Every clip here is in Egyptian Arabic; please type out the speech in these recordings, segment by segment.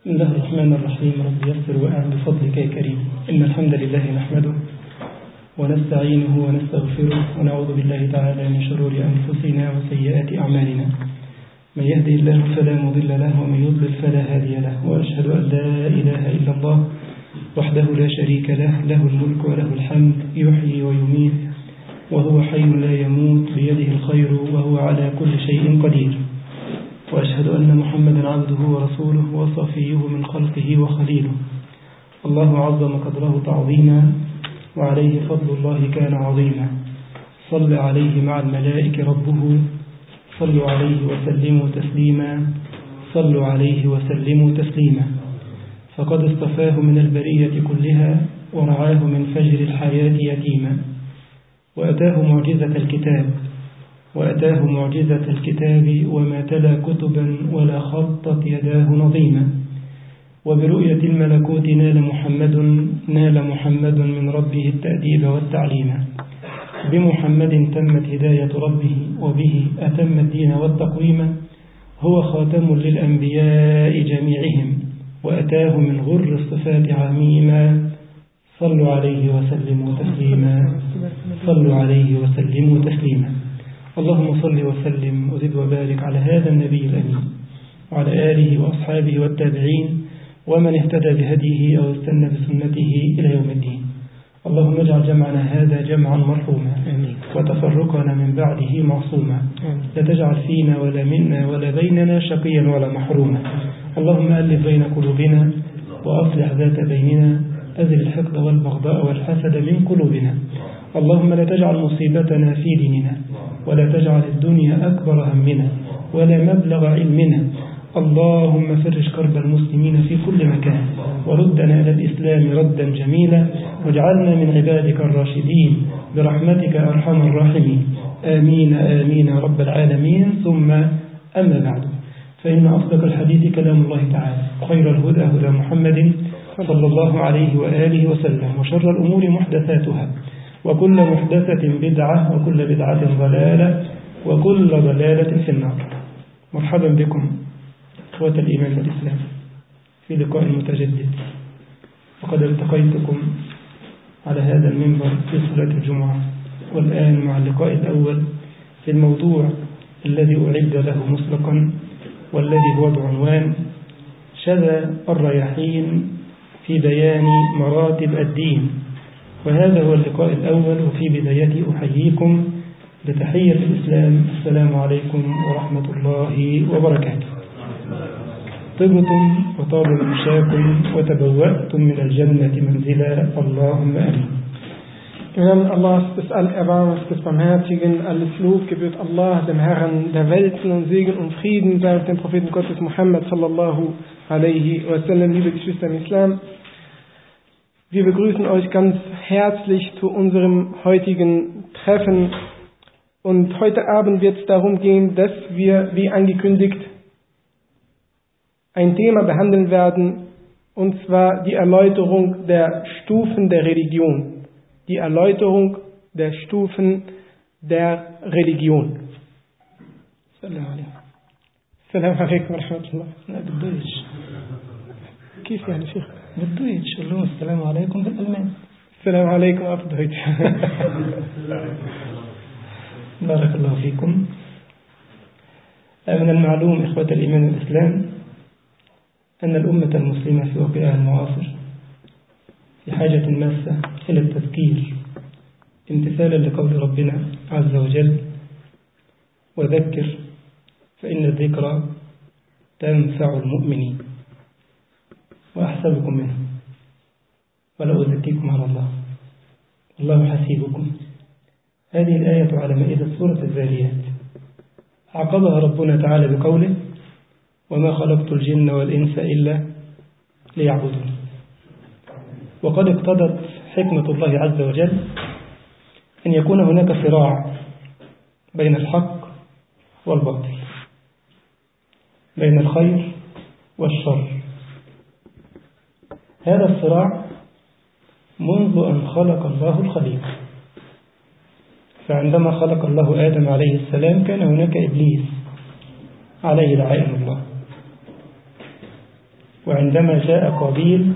بسم الله الرحمن الرحيم رب يسر وأعن بفضلك يا كريم إن الحمد لله نحمده ونستعينه ونستغفره ونعوذ بالله تعالى من شرور أنفسنا وسيئات أعمالنا من يهدي الله فلا مضل له ومن يضلل فلا هادي له وأشهد أن لا إله إلا الله وحده لا شريك له له الملك وله الحمد يحيي ويميت وهو حي لا يموت بيده الخير وهو على كل شيء قدير وأشهد أن محمدا عبده ورسوله وصفيه من خلقه وخليله الله عظم قدره تعظيما وعليه فضل الله كان عظيما صل عليه مع الملائكة ربه صلوا عليه وسلموا تسليما صلوا عليه وسلموا تسليما فقد اصطفاه من البرية كلها ورعاه من فجر الحياة يتيما وأتاه معجزة الكتاب وأتاه معجزة الكتاب وما تلا كتبا ولا خطت يداه نظيما وبرؤية الملكوت نال محمد نال محمد من ربه التأديب والتعليم بمحمد تمت هداية ربه وبه أتم الدين والتقويم هو خاتم للأنبياء جميعهم وأتاه من غر الصفات عميما صلوا عليه وسلموا تسليما صلوا عليه وسلموا تسليما اللهم صل وسلم وزد وبارك على هذا النبي الأمين وعلى آله وأصحابه والتابعين ومن اهتدى بهديه أو استنى بسنته إلى يوم الدين اللهم اجعل جمعنا هذا جمعا مرحوما وتفرقنا من بعده معصوما لا تجعل فينا ولا منا ولا بيننا شقيا ولا محروما اللهم ألف بين قلوبنا وأصلح ذات بيننا أزل الحقد والبغضاء والحسد من قلوبنا اللهم لا تجعل مصيبتنا في ديننا ولا تجعل الدنيا أكبر همنا ولا مبلغ علمنا اللهم فرج كرب المسلمين في كل مكان وردنا إلى الإسلام ردا جميلا واجعلنا من عبادك الراشدين برحمتك أرحم الراحمين آمين آمين يا رب العالمين ثم أما بعد فإن أصدق الحديث كلام الله تعالى خير الهدى هدى محمد صلى الله عليه وآله وسلم وشر الأمور محدثاتها وكل محدثة بدعة وكل بدعة ضلالة وكل ضلالة في النار مرحبا بكم إخوة الإيمان والإسلام في لقاء متجدد وقد التقيتكم على هذا المنبر في صلاة الجمعة والآن مع اللقاء الأول في الموضوع الذي أعد له مسبقا والذي هو بعنوان شذا الرياحين في بيان مراتب الدين وهذا هو اللقاء الأول وفي بدايته أحييكم بتحية الإسلام السلام عليكم ورحمة الله وبركاته طبتم وطاب مشاكم وتبوأتم من الجنة منزلا اللهم آمين Im Namen Allahs des Allerbarmers, des Barmherzigen, alles Lob gebührt Allah, dem Herrn der Welten und Segen und Frieden sei auf dem Propheten Gottes Muhammad sallallahu alaihi wasallam, liebe Geschwister im Islam. Wir begrüßen euch ganz herzlich zu unserem heutigen Treffen. Und heute Abend wird es darum gehen, dass wir, wie angekündigt, ein Thema behandeln werden, und zwar die Erläuterung der Stufen der Religion. Die Erläuterung der Stufen der Religion. السلام عليكم السلام عليكم ورحمة الله. لا بالدويتش كيف يعني شيخ؟ بالدويتش قول لهم السلام عليكم بالألماني السلام عليكم auf Deutsch. بارك الله فيكم من المعلوم إخوة الإيمان والإسلام أن الأمة المسلمة في واقعها المعاصر في حاجة ماسة إلى التذكير امتثالا لقول ربنا عز وجل وذكر فإن الذكرى تنفع المؤمنين وأحسبكم منه ولا أزكيكم على الله والله حسيبكم هذه الآية على مائدة سورة الذاريات عقبها ربنا تعالى بقوله وما خلقت الجن والإنس إلا ليعبدون وقد اقتضت حكمة الله عز وجل أن يكون هناك صراع بين الحق والباطل بين الخير والشر هذا الصراع منذ أن خلق الله الخليقة فعندما خلق الله آدم عليه السلام كان هناك إبليس عليه لعائن الله وعندما جاء قابيل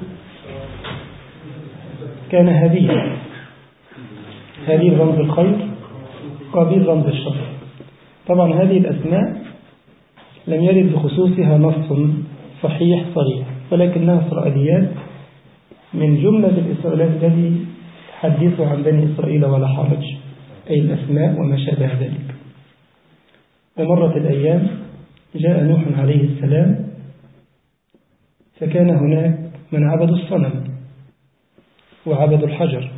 كان هابيل هابيل رمز الخير قابيل رمز الشر طبعا هذه الأسماء لم يرد بخصوصها نص صحيح صريح ولكنها إسرائيليات من جملة الإسرائيليات التي حدثوا عن بني إسرائيل ولا حرج أي الأسماء وما شابه ذلك ومرت الأيام جاء نوح عليه السلام فكان هناك من عبدوا الصنم وعبدوا الحجر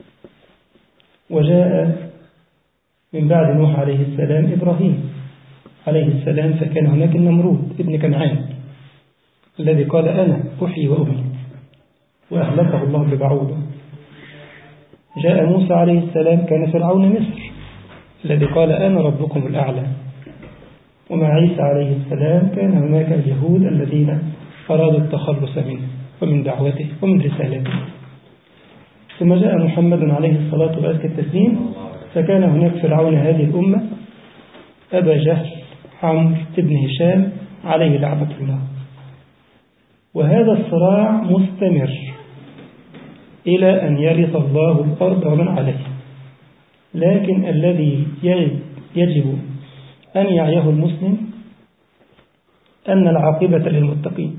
وجاء من بعد نوح عليه السلام إبراهيم عليه السلام فكان هناك النمرود ابن كنعان الذي قال أنا أحيي وأمي وأهلكه الله ببعوضة جاء موسى عليه السلام كان فرعون مصر الذي قال أنا ربكم الأعلى ومع عيسى عليه السلام كان هناك اليهود الذين أرادوا التخلص منه ومن دعوته ومن رسالته ثم جاء محمد عليه الصلاة وأزكى التسليم فكان هناك فرعون هذه الأمة أبا جهل عمرو بن هشام عليه لعنة الله وهذا الصراع مستمر إلى أن يرث الله الأرض ومن عليها لكن الذي يجب أن يعيه المسلم أن العاقبة للمتقين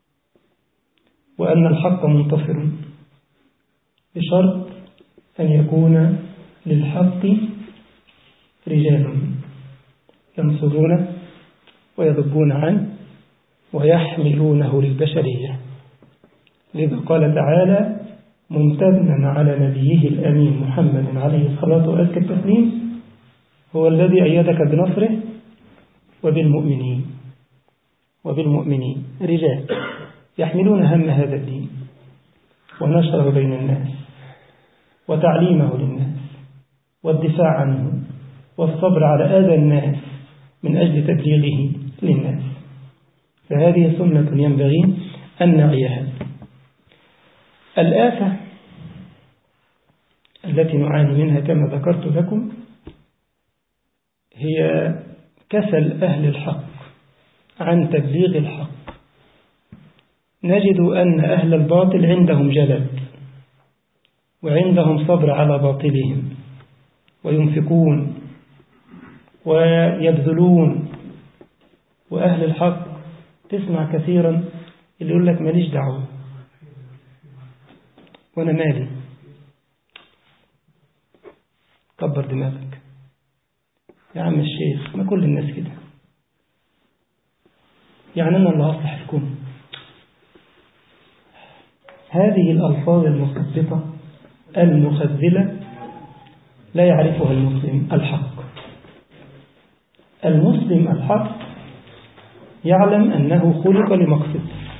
وأن الحق منتصر بشرط أن يكون للحق رجال ينصرون ويضبون عنه ويحملونه للبشرية لذا قال تعالى ممتنا على نبيه الأمين محمد عليه الصلاة وأزكى التسليم هو الذي أيدك بنصره وبالمؤمنين وبالمؤمنين رجال يحملون هم هذا الدين ونشره بين الناس وتعليمه للناس والدفاع عنه والصبر على أذى الناس من أجل تبليغه للناس فهذه سنة ينبغي أن نعيها الآفة التي نعاني منها كما ذكرت لكم هي كسل أهل الحق عن تبليغ الحق نجد أن أهل الباطل عندهم جلد وعندهم صبر على باطلهم وينفقون ويبذلون وأهل الحق تسمع كثيرا اللي يقول لك ماليش دعوة وأنا مالي كبر دماغك يا عم الشيخ ما كل الناس كده يعني أنا اللي أصلح الكون هذه الألفاظ المثبطة المخذلة لا يعرفها المسلم الحق المسلم الحق يعلم أنه خلق لمقصد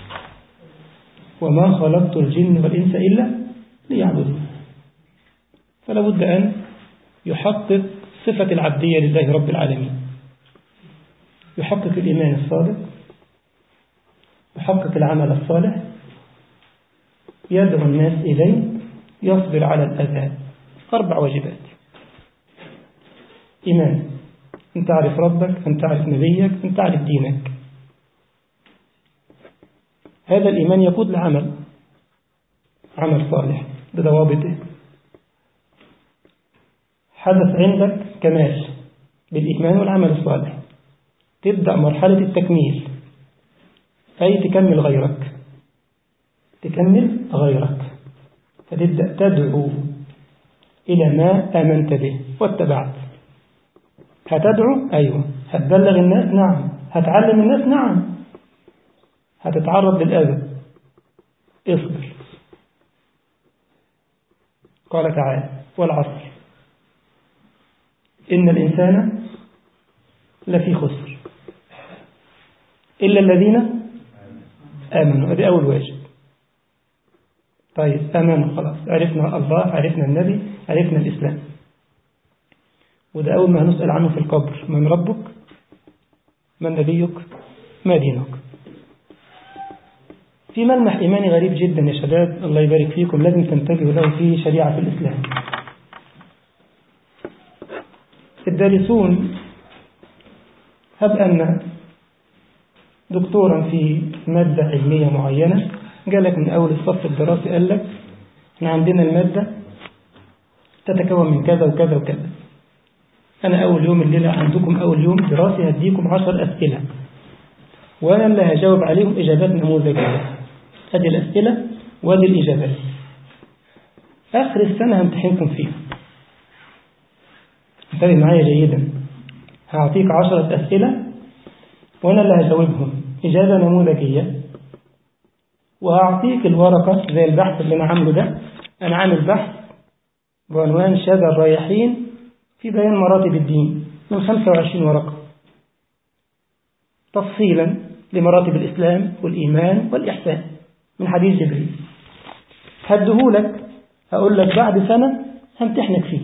وما خلقت الجن والإنس إلا ليعبدون فلا بد أن يحقق صفة العبدية لله رب العالمين يحقق الإيمان الصادق يحقق العمل الصالح يدعو الناس إليه يصبر على الأذى أربع واجبات إيمان أن تعرف ربك أن تعرف نبيك أن تعرف دينك هذا الإيمان يقود لعمل عمل صالح بضوابطه حدث عندك كمال بالإيمان والعمل الصالح تبدأ مرحلة التكميل أي تكمل غيرك تكمل غيرك فتبدأ تدعو إلى ما آمنت به واتبعت هتدعو أيوة هتبلغ الناس نعم هتعلم الناس نعم هتتعرض للأذى اصبر قال تعالى والعصر إن الإنسان لفي خسر إلا الذين آمنوا هذه أول واجب طيب آمنوا خلاص عرفنا الله عرفنا النبي عرفنا الإسلام وده أول ما هنسأل عنه في القبر من ربك من نبيك ما دينك في ملمح إيماني غريب جدا يا شباب الله يبارك فيكم لازم تنتبهوا له في شريعة الإسلام الدارسون هب أن دكتورا في مادة علمية معينة جالك من أول الصف الدراسي قال لك احنا عندنا المادة تتكون من كذا وكذا وكذا أنا أول يوم الليلة عندكم أول يوم دراسي هديكم عشر أسئلة وأنا اللي هجاوب عليهم إجابات نموذجية هذه الأسئلة وهذه الإجابات آخر السنة همتحنكم فيها انتبه معايا جيدا هعطيك عشرة أسئلة وأنا اللي هجاوبهم إجابة نموذجية وهعطيك الورقة زي البحث اللي أنا عامله ده أنا عامل بحث بعنوان شذا الرايحين في بيان مراتب الدين من 25 ورقة تفصيلا لمراتب الإسلام والإيمان والإحسان من حديث جبريل هدهولك أقول لك بعد سنة همتحنك فيه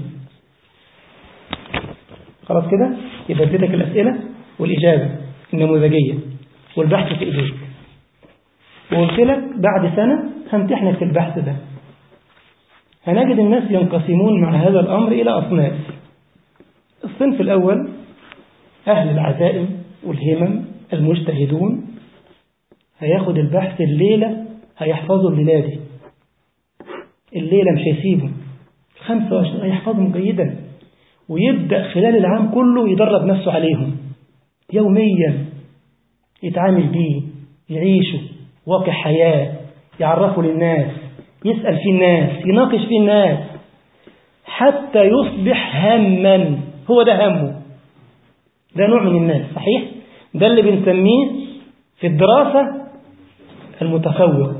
خلاص كده يبقى اديتك الأسئلة والإجابة النموذجية والبحث في إيديك وقلت لك بعد سنة همتحنك في البحث ده هنجد الناس ينقسمون مع هذا الأمر إلى أصناف الصنف الأول أهل العزائم والهمم المجتهدون هياخد البحث الليلة هيحفظه الليلة دي الليلة مش هيسيبه 25 هيحفظهم جيدا ويبدأ خلال العام كله يدرب نفسه عليهم يوميا يتعامل بيه يعيشه واقع حياة يعرفه للناس يسأل في الناس يناقش في الناس حتى يصبح هما هو ده همه ده نوع من الناس صحيح ده اللي بنسميه في الدراسة المتفوق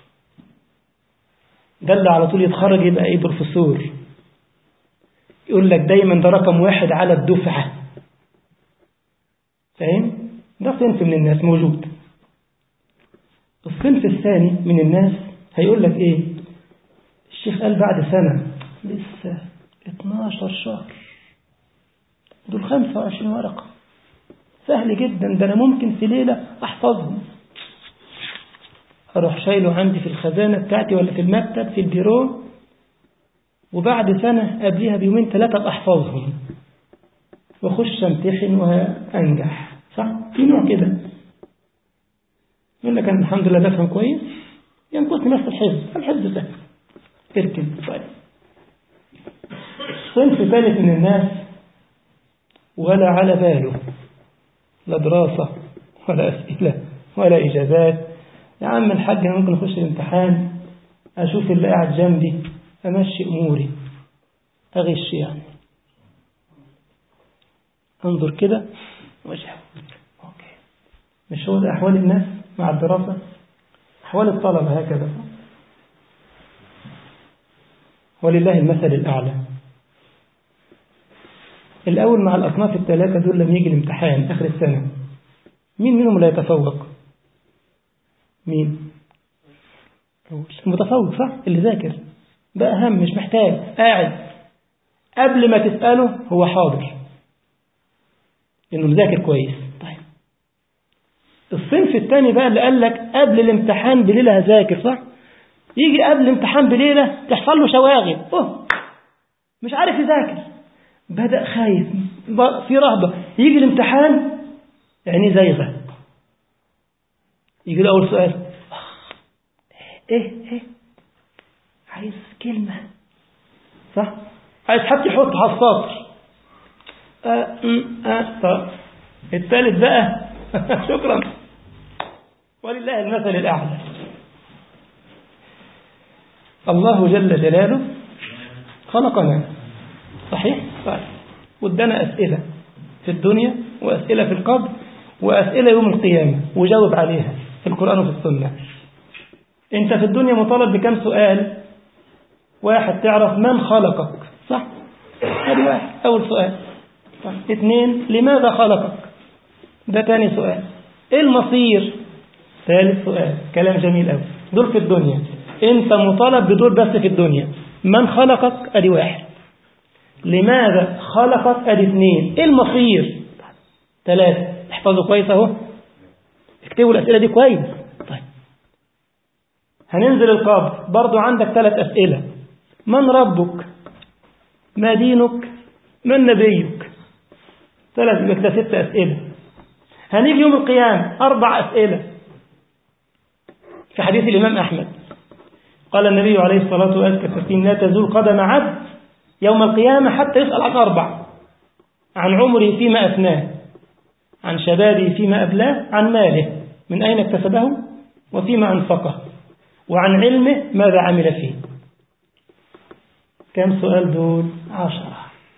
ده اللي على طول يتخرج يبقى ايه بروفيسور يقول لك دايما ده رقم واحد على الدفعة فاهم ده صنف من الناس موجود الصنف الثاني من الناس هيقول لك ايه الشيخ قال بعد سنة لسه 12 شهر دول 25 ورقة سهل جدا ده أنا ممكن في ليلة أحفظهم أروح شايله عندي في الخزانة بتاعتي ولا في المكتب في البيرو وبعد سنة قبلها بيومين ثلاثة أحفظهم وأخش أمتحن وأنجح صح؟ في نوع كده يقول لك أنا الحمد لله بفهم كويس ينقصني بس الحفظ الحفظ ده اركن طيب صنف ثالث من الناس ولا على باله لا دراسة ولا أسئلة ولا إجابات يا عم الحاج أنا ممكن أخش الامتحان أشوف اللي قاعد جنبي أمشي أموري أغش يعني انظر كده وجهه أوكي مش هو ده أحوال الناس مع الدراسة أحوال الطلبة هكذا ولله المثل الأعلى الأول مع الأصناف الثلاثة دول لما يجي الامتحان آخر السنة مين منهم لا يتفوق مين المتفوق صح اللي ذاكر ده أهم مش محتاج قاعد قبل ما تسأله هو حاضر إنه مذاكر كويس طيب الصنف الثاني بقى اللي قال لك قبل الامتحان بليلة هذاكر صح يجي قبل الامتحان بليلة تحصل له شواغل أوه مش عارف يذاكر بدأ خايف في رهبة يجي الامتحان يعني زيغة يجي له أول سؤال إيه إيه عايز كلمة صح عايز حد يحط على السطر آه آه طب الثالث بقى شكرا ولله المثل الأعلى الله جل جلاله خلقنا صحيح؟ صحيح وادانا أسئلة في الدنيا وأسئلة في القبر وأسئلة يوم القيامة وجاوب عليها في القرآن وفي السنة أنت في الدنيا مطالب بكم سؤال واحد تعرف من خلقك صح؟ هذه واحد أول سؤال صح. اثنين لماذا خلقك ده تاني سؤال ايه المصير ثالث سؤال كلام جميل قوي دول في الدنيا انت مطالب بدول بس في الدنيا من خلقك ادي واحد لماذا خلقك ادي اثنين ايه المصير ثلاثة احفظوا كويس اهو اكتبوا الاسئلة دي كويس طيب هننزل القبر برضو عندك ثلاث اسئلة من ربك ما دينك من نبيك ثلاث يبقى كده ست اسئلة هنيجي يوم القيامة أربع أسئلة في حديث الإمام أحمد قال النبي عليه الصلاة والسلام لا تزول قدم عبد يوم القيامة حتى يسأل عن أربع عن عمره فيما أفناه عن شبابه فيما أبلاه عن ماله من أين اكتسبه وفيما أنفقه وعن علمه ماذا عمل فيه كم سؤال دول عشرة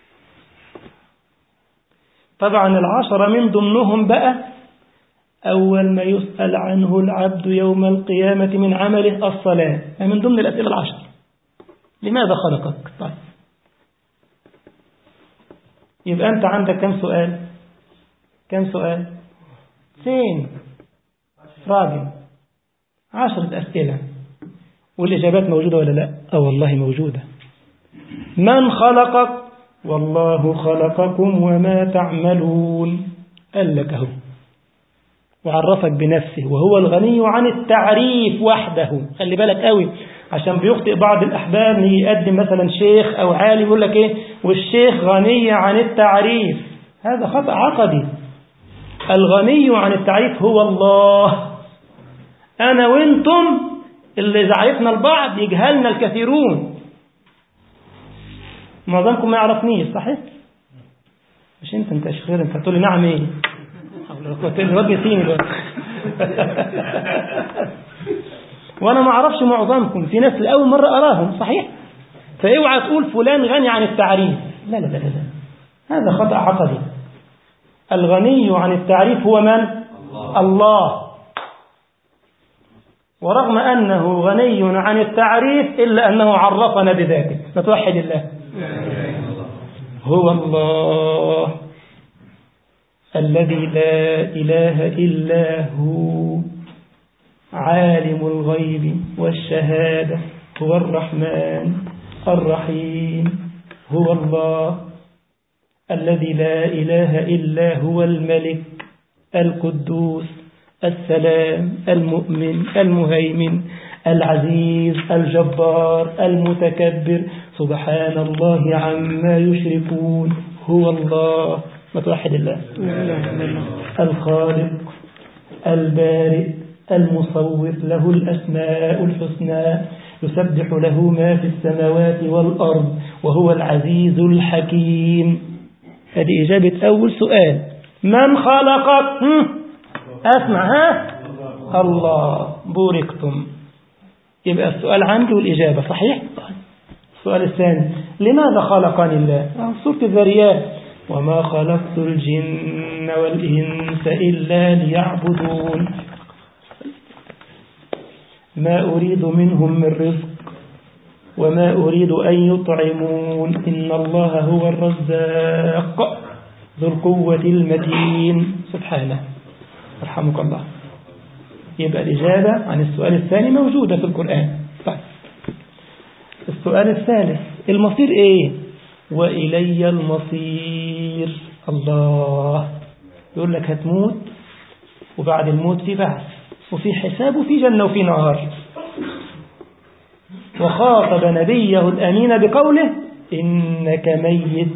طبعا العشرة من ضمنهم بقى أول ما يسأل عنه العبد يوم القيامة من عمله الصلاة من ضمن الأسئلة العشر لماذا خلقك طيب يبقى أنت عندك كم سؤال كم سؤال سين راجل عشرة أسئلة والإجابات موجودة ولا لا أه والله موجودة من خلقك والله خلقكم وما تعملون قال لك اهو وعرفك بنفسه وهو الغني عن التعريف وحده خلي بالك قوي عشان بيخطئ بعض الأحباب يقدم مثلا شيخ أو عالم يقول لك إيه والشيخ غني عن التعريف هذا خطأ عقدي الغني عن التعريف هو الله أنا وإنتم اللي إذا عرفنا البعض يجهلنا الكثيرون معظمكم ما يعرفنيش صحيح مش انت انت شغير انت هتقول لي نعم ايه الواد يسيني دلوقتي وانا ما اعرفش معظمكم في ناس لاول مره اراهم صحيح فاوعى تقول فلان غني عن التعريف لا لا لا لا هذا خطا عقدي الغني عن التعريف هو من الله, الله. ورغم أنه غني عن التعريف إلا أنه عرفنا بذاته فتوحد الله هو الله الذي لا إله إلا هو عالم الغيب والشهادة هو الرحمن الرحيم هو الله الذي لا إله إلا هو الملك القدوس السلام المؤمن المهيمن العزيز الجبار المتكبر سبحان الله عما يشركون هو الله ما توحد الله الخالق البارئ المصور له الأسماء الحسنى يسبح له ما في السماوات والأرض وهو العزيز الحكيم هذه إجابة أول سؤال من خلقك أسمع ها الله بوركتم يبقى السؤال عندي والإجابة صحيح السؤال الثاني لماذا خلقني الله سورة الذريات وما خلقت الجن والإنس إلا ليعبدون ما أريد منهم من رزق وما أريد أن يطعمون إن الله هو الرزاق ذو القوة المتين سبحانه رحمك الله يبقى الإجابة عن السؤال الثاني موجودة في القرآن طيب السؤال الثالث المصير إيه وإلي المصير الله يقول لك هتموت وبعد الموت في بعث وفي حساب وفي جنة وفي نهار وخاطب نبيه الأمين بقوله إنك ميت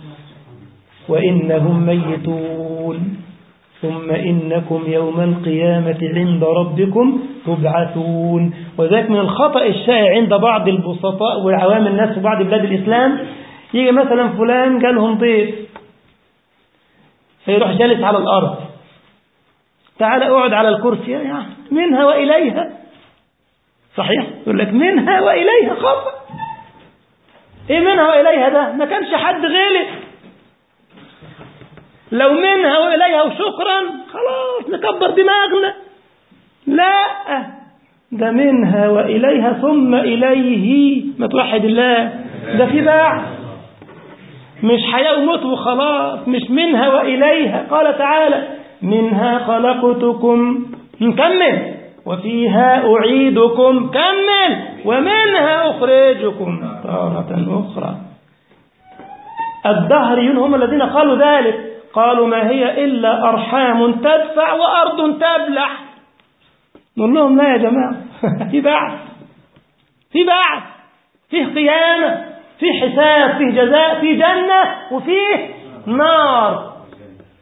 وإنهم ميتون ثم إنكم يوم القيامة عند ربكم تبعثون وذلك من الخطأ الشائع عند بعض البسطاء وعوام الناس في بعض بلاد الإسلام يجي مثلا فلان جالهم ضيف فيروح جالس على الأرض تعال اقعد على الكرسي يعني منها وإليها صحيح يقول لك منها وإليها خطأ ايه منها وإليها ده ما كانش حد غلط لو منها وإليها وشكرا خلاص نكبر دماغنا لا ده منها وإليها ثم إليه ما توحد الله ده في باع مش حياة وموت وخلاص مش منها وإليها قال تعالى منها خلقتكم نكمل وفيها أعيدكم كمل ومنها أخرجكم تارة أخرى الدهريون هم الذين قالوا ذلك قالوا ما هي إلا أرحام تدفع وأرض تبلح نقول لهم لا يا جماعة في بعث في بعث فيه قيامة فيه حساب فيه جزاء فيه جنة وفيه نار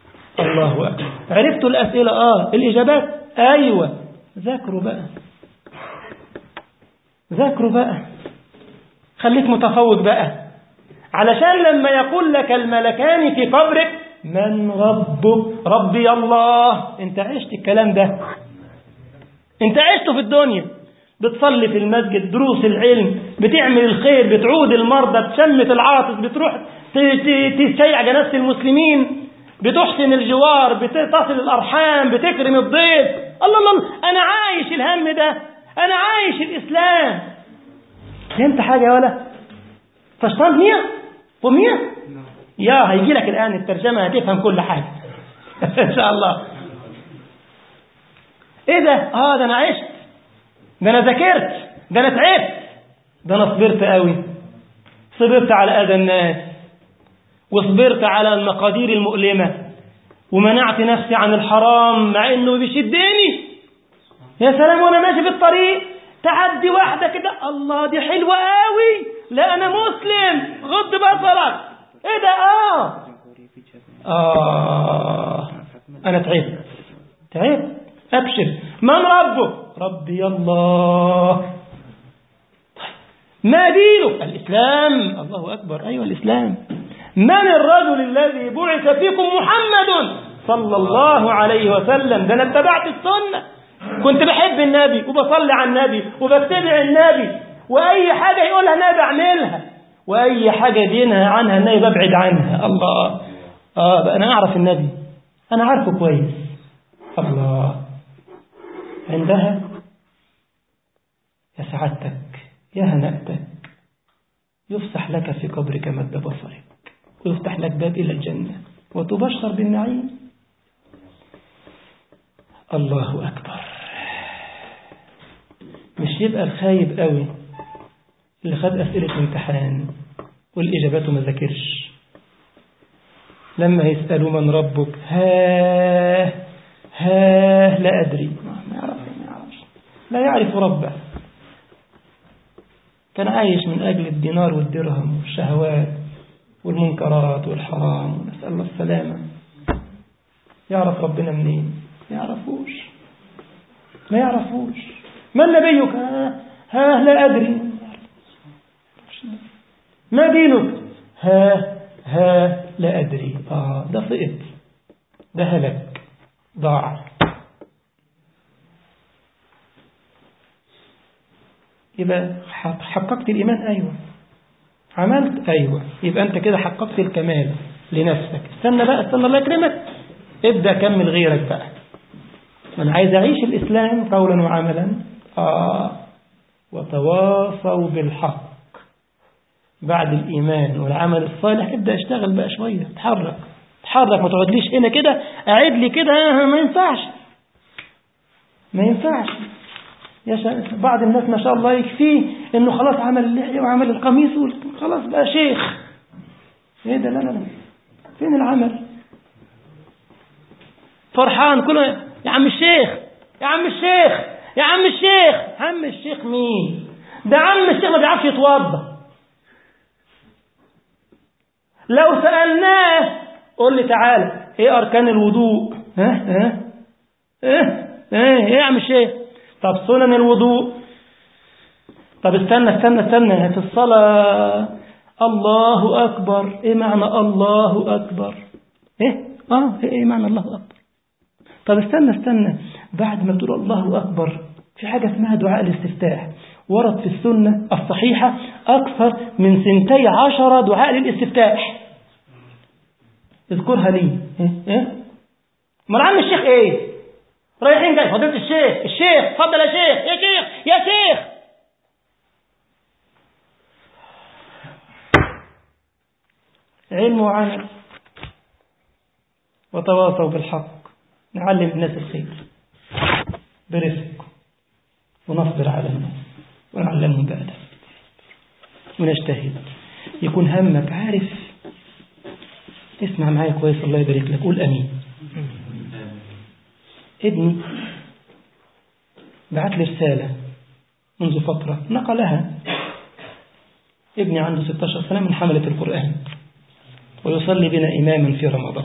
الله أكبر عرفتوا الأسئلة آه الإجابات أيوة ذاكروا بقى ذاكره بقى خليك متفوق بقى علشان لما يقول لك الملكان في قبرك من ربك ربي الله انت عشت الكلام ده انت عشته في الدنيا بتصلي في المسجد دروس العلم بتعمل الخير بتعود المرضى بتشمت العاطس بتروح تشيع جنازة المسلمين بتحسن الجوار بتصل الأرحام بتكرم الضيف الله الله أنا عايش الهم ده أنا عايش الإسلام فهمت حاجة يا ولا فشطان مية ومية يا هيجي لك الآن الترجمة هتفهم كل حاجة إن شاء الله إيه ده آه ده أنا عشت ده أنا ذاكرت ده أنا تعبت ده أنا صبرت قوي صبرت على أذى الناس وصبرت على المقادير المؤلمة ومنعت نفسي عن الحرام مع انه بيشدني يا سلام وانا ماشي في الطريق تعدي واحدة كده الله دي حلوة قوي لا انا مسلم غض بصرك ايه ده اه اه انا تعبت تعبت ابشر من ربك ربي الله ما دينك الاسلام الله اكبر ايوه الاسلام من الرجل الذي بعث فيكم محمد صلى الله عليه وسلم ده انا اتبعت السنة كنت بحب النبي وبصلي على النبي وبتبع النبي واي حاجة يقولها النبي بعملها واي حاجة بينهى عنها النبي ببعد عنها الله اه بقى انا اعرف النبي انا عارفه كويس الله عندها يا سعادتك يا هنأتك يفسح لك في قبرك مد بصرك ويفتح لك باب إلى الجنة وتبشر بالنعيم الله أكبر مش يبقى الخايب قوي اللي خد أسئلة امتحان والإجابات ما ذاكرش لما يسألوا من ربك ها ها لا أدري ما يعرف ما يعرفش لا يعرف ربه كان عايش من أجل الدينار والدرهم والشهوات والمنكرات والحرام ونسأل الله السلامة يعرف ربنا منين ما يعرفوش ما يعرفوش ما نبيك ها, ها لا أدري ما دينك ها ها لا أدري آه ده سقط ده هلك ضاع يبقى حققت الإيمان أيوة عملت أيوة يبقى أنت كده حققت الكمال لنفسك استنى بقى استنى الله يكرمك ابدأ كمل غيرك بقى أنا عايز أعيش الإسلام قولا وعملا آه وتواصوا بالحق بعد الإيمان والعمل الصالح ابدأ اشتغل بقى شوية تحرك تحرك ما تقعدليش هنا كده أعد لي كده ما ينفعش ما ينفعش يا بعض الناس ما شاء الله يكفيه انه خلاص عمل اللحية وعمل القميص خلاص بقى شيخ ايه ده لا لا لا فين العمل فرحان كله يا عم الشيخ يا عم الشيخ يا عم الشيخ عم الشيخ مين ده عم الشيخ ما بيعرفش يتوضا لو سألناه قول لي تعالى ايه اركان الوضوء ها ها ايه ايه ايه يا عم الشيخ طب سنن الوضوء طب استنى استنى استنى في الصلاة الله أكبر إيه معنى الله أكبر إيه آه إيه معنى الله أكبر طب استنى استنى بعد ما تقول الله أكبر في حاجة اسمها دعاء الاستفتاح ورد في السنة الصحيحة أكثر من سنتي عشر دعاء للاستفتاح اذكرها لي إيه إيه ما عم الشيخ إيه رايحين جاي فضيلة الشيخ الشيخ اتفضل يا شيخ يا شيخ يا شيخ علم وعمل وتواصوا بالحق نعلم الناس الخير برفق ونصبر على الناس ونعلمهم بأدب ونجتهد يكون همك عارف اسمع معايا كويس الله يبارك لك قول أمين ابني بعت لي رسالة منذ فترة نقلها ابني عنده 16 سنة من حملة القرآن ويصلي بنا إماما في رمضان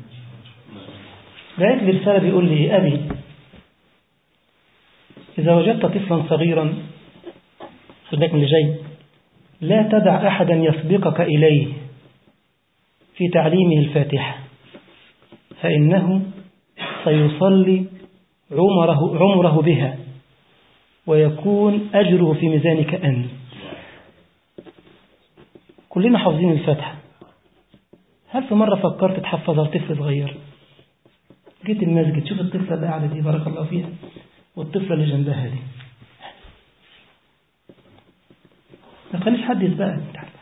بعت لي رسالة بيقول لي أبي إذا وجدت طفلا صغيرا خلي من اللي جاي لا تدع أحدا يسبقك إليه في تعليمه الفاتحة فإنه سيصلي عمره, عمره بها ويكون أجره في ميزانك أنت كلنا حافظين الفاتحة هل في مرة فكرت تحفظها لطفل صغير جيت المسجد شوف الطفلة اللي قاعدة دي بارك الله فيها والطفلة اللي جنبها دي ما تخليش حد يسبقك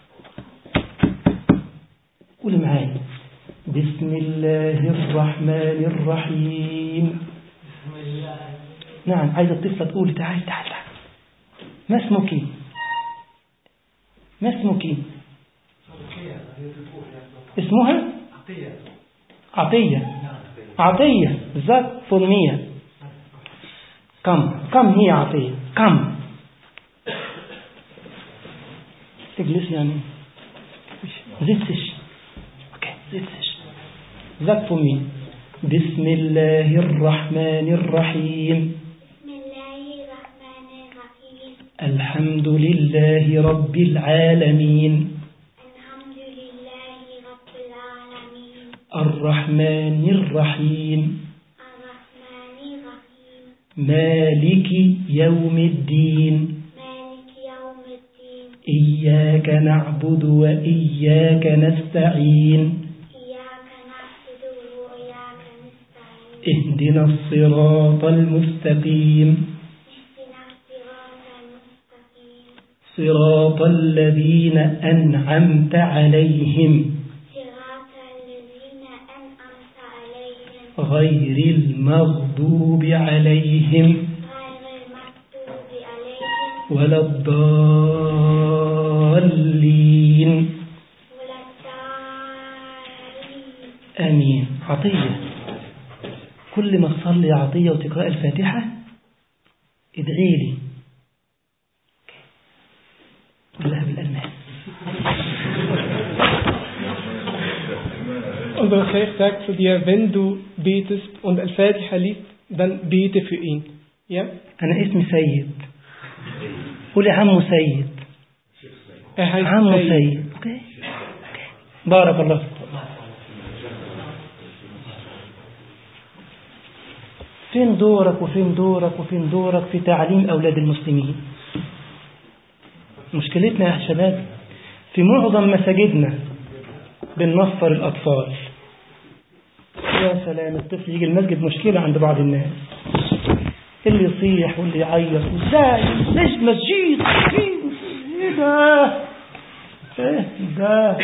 قولي معايا بسم الله الرحمن الرحيم بسم الله نعم عايزة الطفلة تقول تعالي تعالي تعالي ما اسمك ما اسمك اسمها عطية عطية بالذات فورمية كم كم هي عطية كم تجلس يعني زيتش اوكي زيتش ذات فورمية بسم الله الرحمن الرحيم الحمد لله رب العالمين الحمد لله رب العالمين الرحمن الرحيم الرحمن الرحيم مالك يوم الدين مالك يوم الدين إياك نعبد وإياك نستعين إياك نعبد وإياك نستعين اهدنا الصراط المستقيم اهدنا الصراط المستقيم صراط الذين أنعمت عليهم صراط الذين أنعمت عليهم غير المغضوب عليهم غير المغضوب عليهم ولا الضالين ولا الضالين آمين عطية كل ما تصلي عطية وتقرأ الفاتحة ادعي لي قولها بالألمان Unser Sheikh sagt zu dir, wenn du betest und Al-Fatiha liest, dann bete für ihn. Ja? أنا اسمي سيد قولي عمو سيد Er heißt عمو Sayyid. سيد أوكي. بارك الله فيك. فين دورك وفين دورك وفين دورك في تعليم أولاد المسلمين مشكلتنا يا شباب في معظم مساجدنا بننفر الأطفال يا سلام الطفل يجي المسجد مشكلة عند بعض الناس اللي يصيح واللي يعيط ازاي ليش مسجد ايه ده ايه ده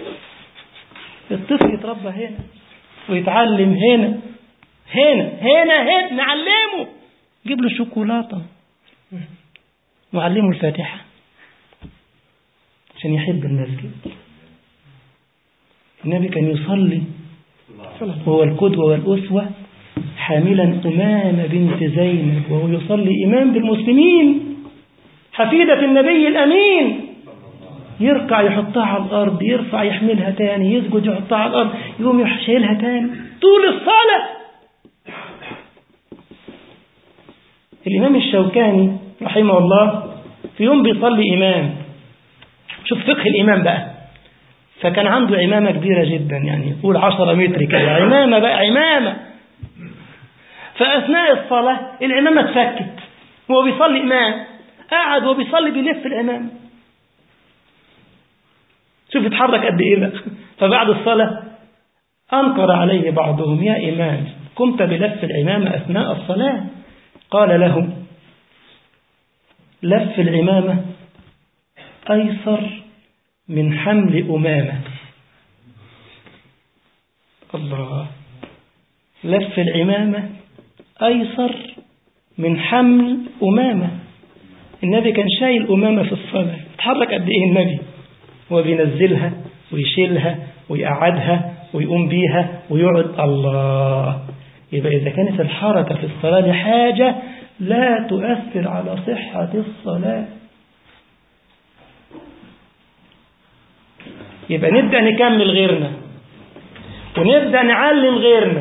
الطفل يتربى هنا ويتعلم هنا هنا هنا هنا نعلمه جيب له شوكولاتة وعلمه الفاتحة عشان يحب المسجد النبي كان يصلي وهو القدوة والأسوة حاملا أمامة بنت زينب وهو يصلي إمام بالمسلمين حفيدة النبي الأمين يركع يحطها على الأرض يرفع يحملها تاني يسجد يحطها على الأرض يقوم يشيلها تاني طول الصلاة الإمام الشوكاني رحمه الله في يوم بيصلي إمام شوف فقه الإمام بقى فكان عنده عمامة كبيرة جدا يعني يقول عشرة متر كده عمامة بقى عمامة فأثناء الصلاة العمامة اتفكت وهو بيصلي إمام قاعد وهو بيصلي بيلف العمامة شوف يتحرك قد إيه بقى فبعد الصلاة أنكر عليه بعضهم يا إمام قمت بلف العمامة أثناء الصلاة قال له لف العمامة أيسر من حمل أمامة الله لف العمامة أيسر من حمل أمامة النبي كان شايل أمامة في الصلاة اتحرك قد إيه النبي هو بينزلها ويشيلها ويقعدها ويقوم بيها ويقعد الله يبقى إذا كانت الحركة في الصلاة لحاجة لا تؤثر على صحة الصلاة يبقى نبدأ نكمل غيرنا ونبدأ نعلم غيرنا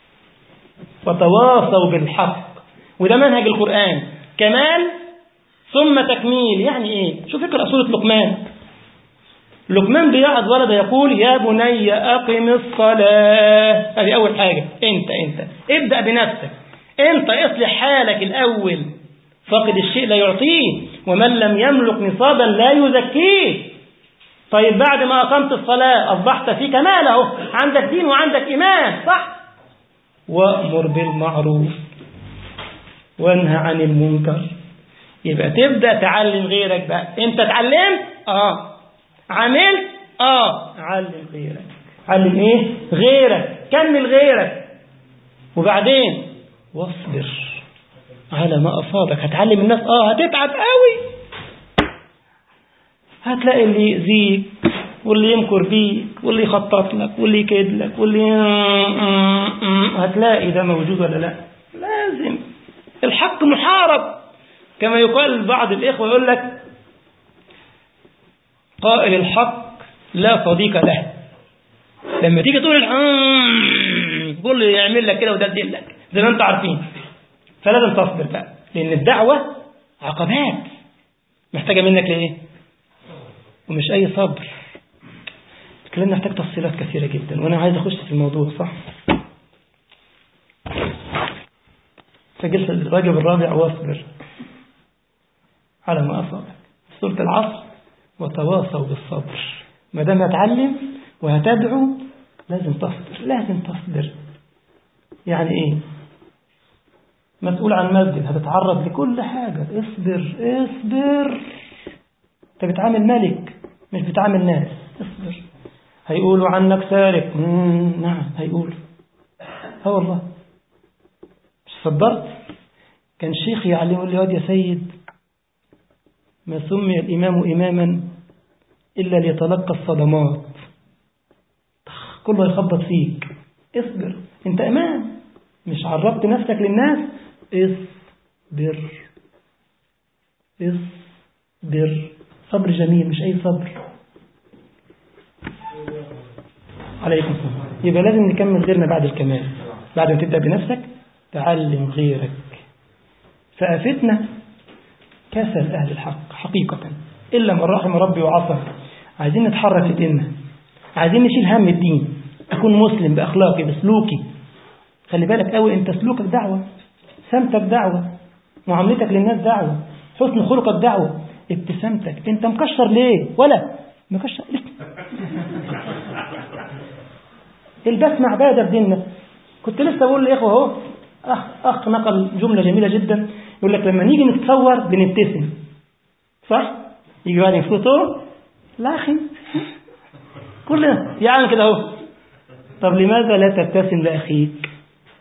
وتواصوا بالحق وده منهج القرآن كمال ثم تكميل يعني ايه شوف اقرأ سورة لقمان لقمان بيقعد ولد يقول يا بني أقم الصلاة هذه أول حاجة أنت أنت ابدأ بنفسك أنت اصلح حالك الأول فقد الشيء لا يعطيه ومن لم يملك نصابا لا يزكيه طيب بعد ما أقمت الصلاة أصبحت في كماله عندك دين وعندك إيمان صح وأمر بالمعروف وانهى عن المنكر يبقى تبدأ تعلم غيرك بقى انت اتعلمت اه عملت اه علم غيرك علم ايه غيرك كمل غيرك وبعدين واصبر على ما أصابك هتعلم الناس اه هتتعب قوي هتلاقي اللي يأذيك واللي يمكر بيك واللي يخطط لك واللي يكيد لك واللي هتلاقي ده موجود ولا لا لازم الحق محارب كما يقال بعض الإخوة يقول لك قائل الحق لا صديق له لما تيجي تقول كل يعمل لك كده ويدلدل لك زي ما انتم عارفين فلازم تصبر بقى لأن الدعوة عقبات محتاجة منك لإيه ومش أي صبر الكلام محتاج تفصيلات كثيرة جدا وأنا عايز أخش في الموضوع صح فجلس الواجب الرابع واصبر على ما أصابك سورة العصر وتواصوا بالصبر ما دام هتعلم وهتدعو لازم تصبر لازم تصبر يعني ايه مسؤول عن مسجد هتتعرض لكل حاجة اصبر اصبر انت بتعامل ملك مش بتعامل ناس اصبر هيقولوا عنك سارق نعم هيقولوا اه والله مش صبرت كان شيخ يعلم لي واد يا سيد ما سمي الإمام إماما إلا ليتلقى الصدمات كله يخبط فيك اصبر انت امان مش عرضت نفسك للناس اصبر اصبر صبر جميل مش اي صبر عليكم السلام يبقى لازم نكمل غيرنا بعد الكمال بعد ما تبدأ بنفسك تعلم غيرك فأفتنا كسل أهل الحق حقيقة إلا من رحم ربي وعصر عايزين نتحرك في ديننا عايزين نشيل هم الدين أكون مسلم بأخلاقي بسلوكي خلي بالك قوي أنت سلوكك دعوة سمتك دعوة معاملتك للناس دعوة حسن خلقك دعوة ابتسامتك أنت مكشر ليه ولا مكشر ليه البسمة عبادة في ديننا كنت لسه بقول لإخوة اهو أخ, أخ نقل جملة جميلة جدا يقول لك لما نيجي نتصور بنبتسم صح؟ يجي بعد يفوتوا لا أخي كلنا يعني كده اهو طب لماذا لا تبتسم لأخيك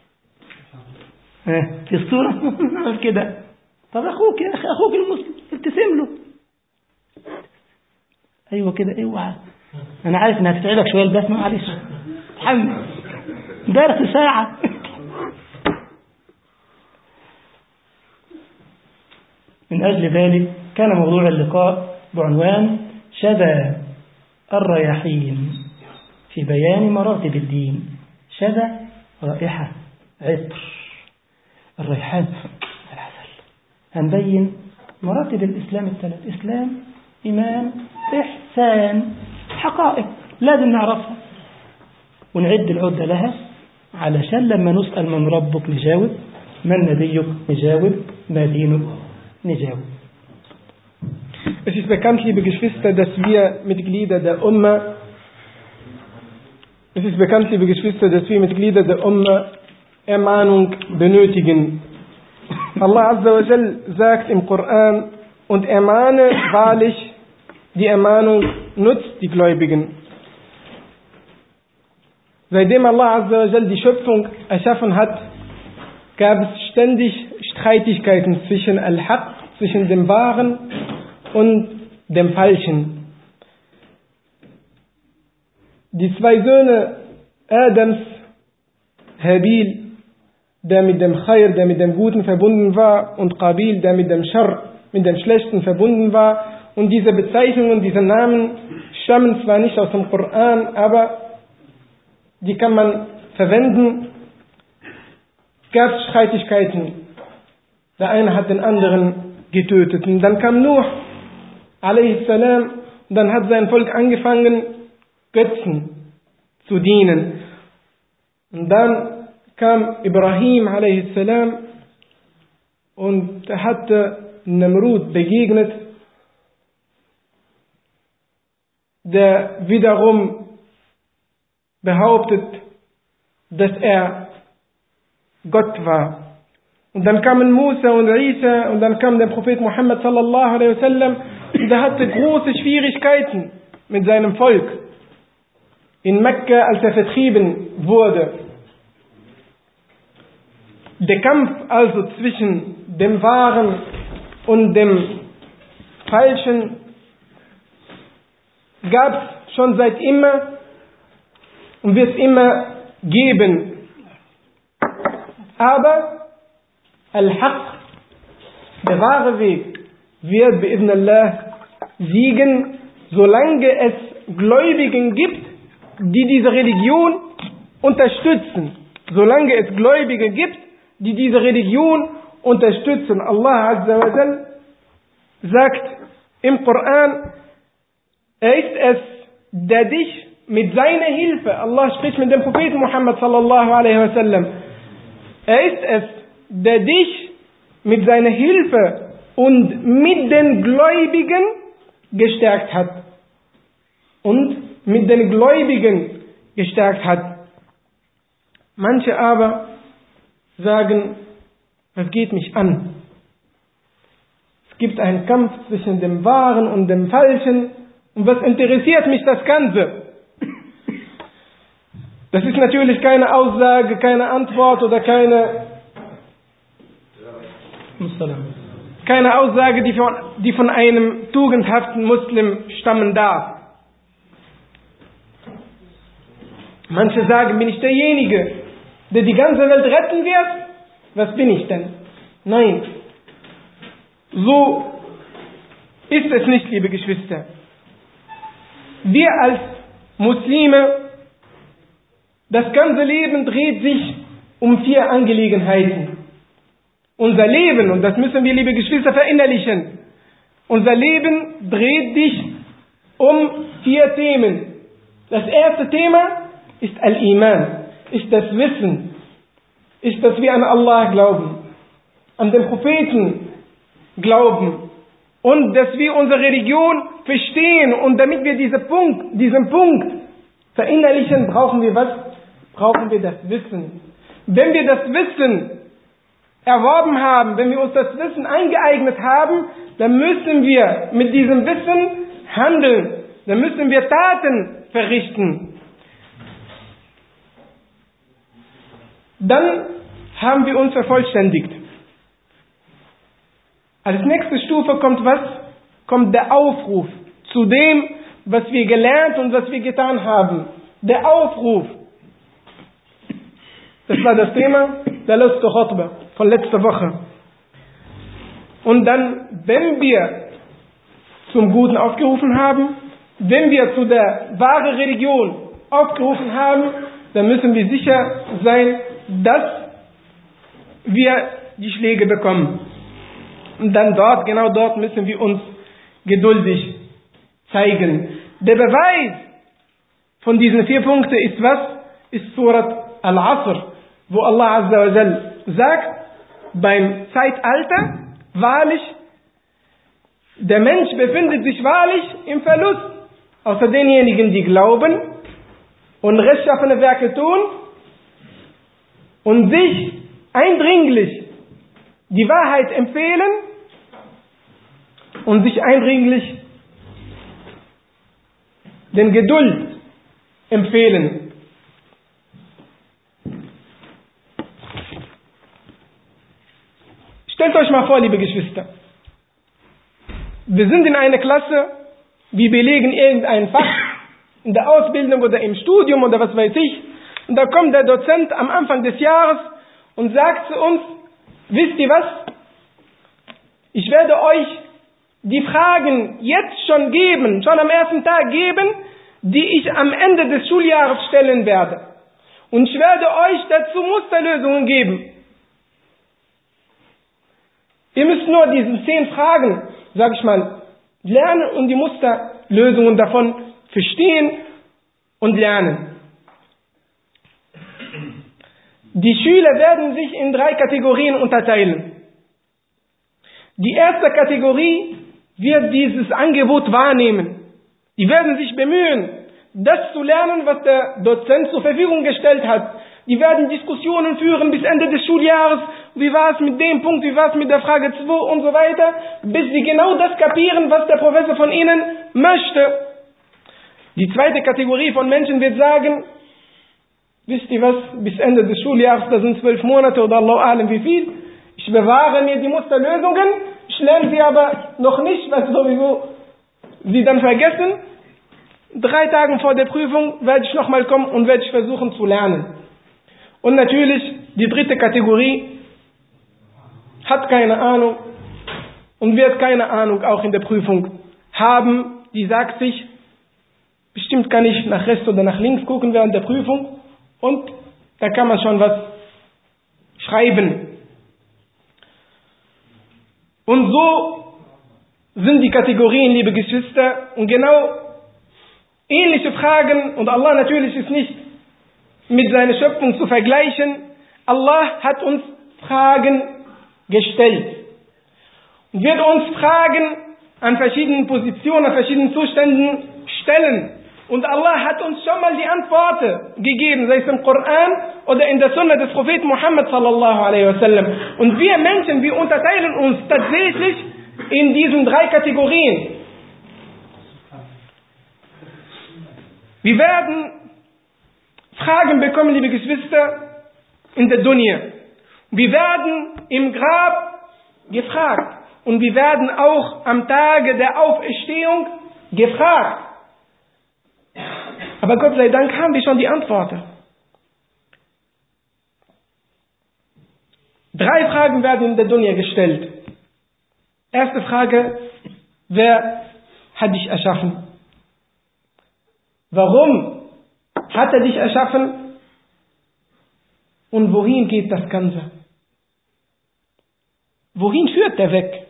في الصورة كده طب أخوك يا أخي أخوك المسلم ابتسم له أيوة كده اوعى أنا عارف إنها تتعبك شوية البسمة معلش تحمل درس ساعة من أجل ذلك كان موضوع اللقاء بعنوان شذا الرياحين في بيان مراتب الدين شذا رائحة عطر الريحان العسل هنبين مراتب الإسلام الثلاث إسلام إيمان إحسان حقائق لازم نعرفها ونعد العدة لها علشان لما نسأل من ربك نجاوب من نبيك نجاوب ما دينك نجاوب Es ist bekannt, liebe Geschwister, dass wir Mitglieder der Umma, es ist bekannt, liebe Geschwister, dass wir Mitglieder der Umma Ermahnung benötigen. Allah Azza wa Jal sagt im Koran, und ermahne wahrlich, die Ermahnung nutzt die Gläubigen. Seitdem Allah Azza wa Jal die Schöpfung erschaffen hat, gab es ständig Streitigkeiten zwischen Al-Haq, zwischen dem Wahren und dem Falschen. Die zwei Söhne Adams, Habil, der mit dem Khair, der mit dem Guten verbunden war, und Qabil, der mit dem Schar, mit dem Schlechten verbunden war. Und diese Bezeichnungen, diese Namen stammen zwar nicht aus dem Koran, aber die kann man verwenden. Es gab Streitigkeiten. Der eine hat den anderen getötet. Und dann kam Nuh, a.s. und dann hat sein Volk angefangen, Götzen zu dienen. Und dann kam Ibrahim a.s. und er hatte Namrud begegnet, der wiederum behauptet, dass er Gott war. Und dann kamen Musa und Isa und dann kam der Prophet Muhammad sallallahu alaihi wasallam und er hatte große Schwierigkeiten mit seinem Volk in Mekka, als er vertrieben wurde. Der Kampf also zwischen dem Wahren und dem Falschen gab es schon seit immer und wird es immer geben. Aber Al-Haq, der wahre Weg, wird bei Allah siegen, solange es Gläubigen gibt, die diese Religion unterstützen. Solange es Gläubige gibt, die diese Religion unterstützen. Allah Azza wa Jal sagt im Koran, er ist es, der dich mit seiner Hilfe, Allah spricht mit dem Propheten Muhammad sallallahu alaihi wasallam, er ist es, der dich mit seiner Hilfe und mit den Gläubigen gestärkt hat. Und mit den Gläubigen gestärkt hat. Manche aber sagen, was geht mich an? Es gibt einen Kampf zwischen dem Wahren und dem Falschen. Und was interessiert mich das Ganze? Das ist natürlich keine Aussage, keine Antwort oder keine, keine Aussage, die von, die von einem tugendhaften Muslim stammen darf. Manche sagen, bin ich derjenige, der die ganze Welt retten wird? Was bin ich denn? Nein. So ist es nicht, liebe Geschwister. Wir als Muslime das ganze Leben dreht sich um vier Angelegenheiten. Unser Leben, und das müssen wir, liebe Geschwister, verinnerlichen, unser Leben dreht sich um vier Themen. Das erste Thema ist Al-Iman, ist das Wissen, ist, dass wir an Allah glauben, an den Propheten glauben und dass wir unsere Religion verstehen und damit wir diesen Punkt, diesen Punkt verinnerlichen, brauchen wir was? brauchen wir das Wissen. Wenn wir das Wissen erworben haben, wenn wir uns das Wissen eingeeignet haben, dann müssen wir mit diesem Wissen handeln. Dann müssen wir Taten verrichten. Dann haben wir uns vervollständigt. Als nächste Stufe kommt was? Kommt der Aufruf zu dem, was wir gelernt und was wir getan haben. Der Aufruf. Das war das Thema der letzten Khutbah von letzter Woche. Und dann, wenn wir zum Guten aufgerufen haben, wenn wir zu der wahren Religion aufgerufen haben, dann müssen wir sicher sein, dass wir die Schläge bekommen. Und dann dort, genau dort müssen wir uns geduldig zeigen. Der Beweis von diesen vier Punkten ist was? Ist Surat Al-Asr wo Allah Azza wa Jal sagt, beim Zeitalter, wahrlich, der Mensch befindet sich wahrlich im Verlust, außer denjenigen, die glauben und rechtschaffene Werke tun und sich eindringlich die Wahrheit empfehlen und sich eindringlich den Geduld empfehlen. Stellt euch mal vor, liebe Geschwister. Wir sind in einer Klasse, wir belegen irgendein Fach in der Ausbildung oder im Studium oder was weiß ich. Und da kommt der Dozent am Anfang des Jahres und sagt zu uns, wisst ihr was? Ich werde euch die Fragen jetzt schon geben, schon am ersten Tag geben, die ich am Ende des Schuljahres stellen werde. Und ich werde euch dazu Musterlösungen geben. Ihr müsst nur diesen zehn Fragen, sag ich mal, lernen und die Musterlösungen davon verstehen und lernen. Die Schüler werden sich in drei Kategorien unterteilen. Die erste Kategorie wird dieses Angebot wahrnehmen. Die werden sich bemühen, das zu lernen, was der Dozent zur Verfügung gestellt hat. Die werden Diskussionen führen bis Ende des Schuljahres. Wie war es mit dem Punkt, wie war es mit der Frage 2 und so weiter, bis sie genau das kapieren, was der Professor von ihnen möchte. Die zweite Kategorie von Menschen wird sagen, wisst ihr was, bis Ende des Schuljahres, das sind zwölf Monate oder Allah alam wie viel, ich bewahre mir die Musterlösungen, ich lerne sie aber noch nicht, was sowieso sie dann vergessen. Drei Tage vor der Prüfung werde ich nochmal kommen und werde ich versuchen zu lernen. Und natürlich die dritte Kategorie hat keine Ahnung und wird keine Ahnung auch in der Prüfung haben. Die sagt sich, bestimmt kann ich nach rechts oder nach links gucken während der Prüfung und da kann man schon was schreiben. Und so sind die Kategorien, liebe Geschwister, und genau ähnliche Fragen, und Allah natürlich ist nicht mit seiner Schöpfung zu vergleichen. Allah hat uns Fragen gestellt und wird uns Fragen an verschiedenen Positionen, an verschiedenen Zuständen stellen. Und Allah hat uns schon mal die Antworten gegeben, sei es im Koran oder in der Sunna des Propheten Muhammad sallallahu alaihi wasallam. Und wir Menschen, wir unterteilen uns tatsächlich in diesen drei Kategorien. Wir werden Fragen bekommen, liebe Geschwister, in der Dunya. Wir werden im Grab gefragt. Und wir werden auch am Tage der Auferstehung gefragt. Aber Gott sei Dank haben wir schon die Antworten. Drei Fragen werden in der Dunya gestellt. Erste Frage, wer hat dich erschaffen? Warum hat er dich erschaffen? Und wohin geht das Ganze? Wohin führt der Weg?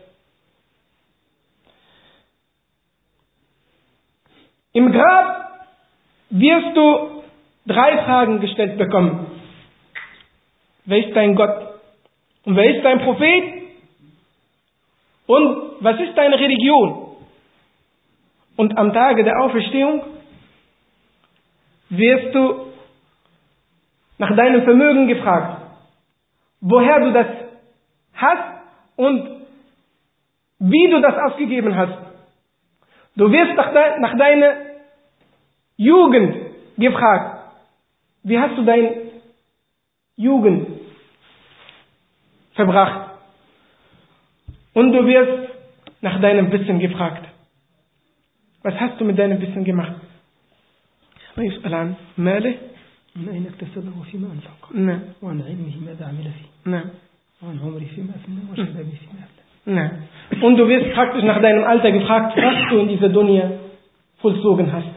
Im Grab wirst du drei Fragen gestellt bekommen. Wer ist dein Gott? Und wer ist dein Prophet? Und was ist deine Religion? Und am Tage der Auferstehung wirst du nach deinem Vermögen gefragt, woher du das hast und wie du das ausgegeben hast. Du wirst nach, de nach deiner Jugend gefragt. Wie hast du deine Jugend verbracht? Und du wirst nach deinem Wissen gefragt. Was hast du mit deinem Wissen gemacht? ويسأل عن ماله من أين اكتسبه وفيما أنفق نعم وعن علمه ماذا عمل فيه نعم وعن عمره فيما أفنى وشبابه فيما أفنى نعم Und du wirst praktisch nach deinem Alter gefragt, was du in dieser Dunya vollzogen hast.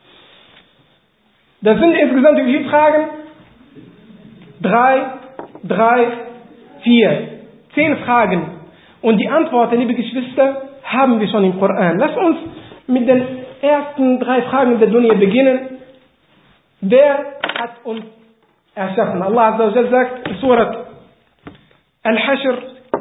Das sind insgesamt wie viele Fragen? Drei, drei, vier. Zehn Fragen. Und die Antworten, liebe Geschwister, haben wir schon im Koran. Lass uns mit den ersten drei Fragen der Dunya beginnen. Wer hat uns erschaffen? Allah Azza wa Jal sagt in Surat Al-Hashr,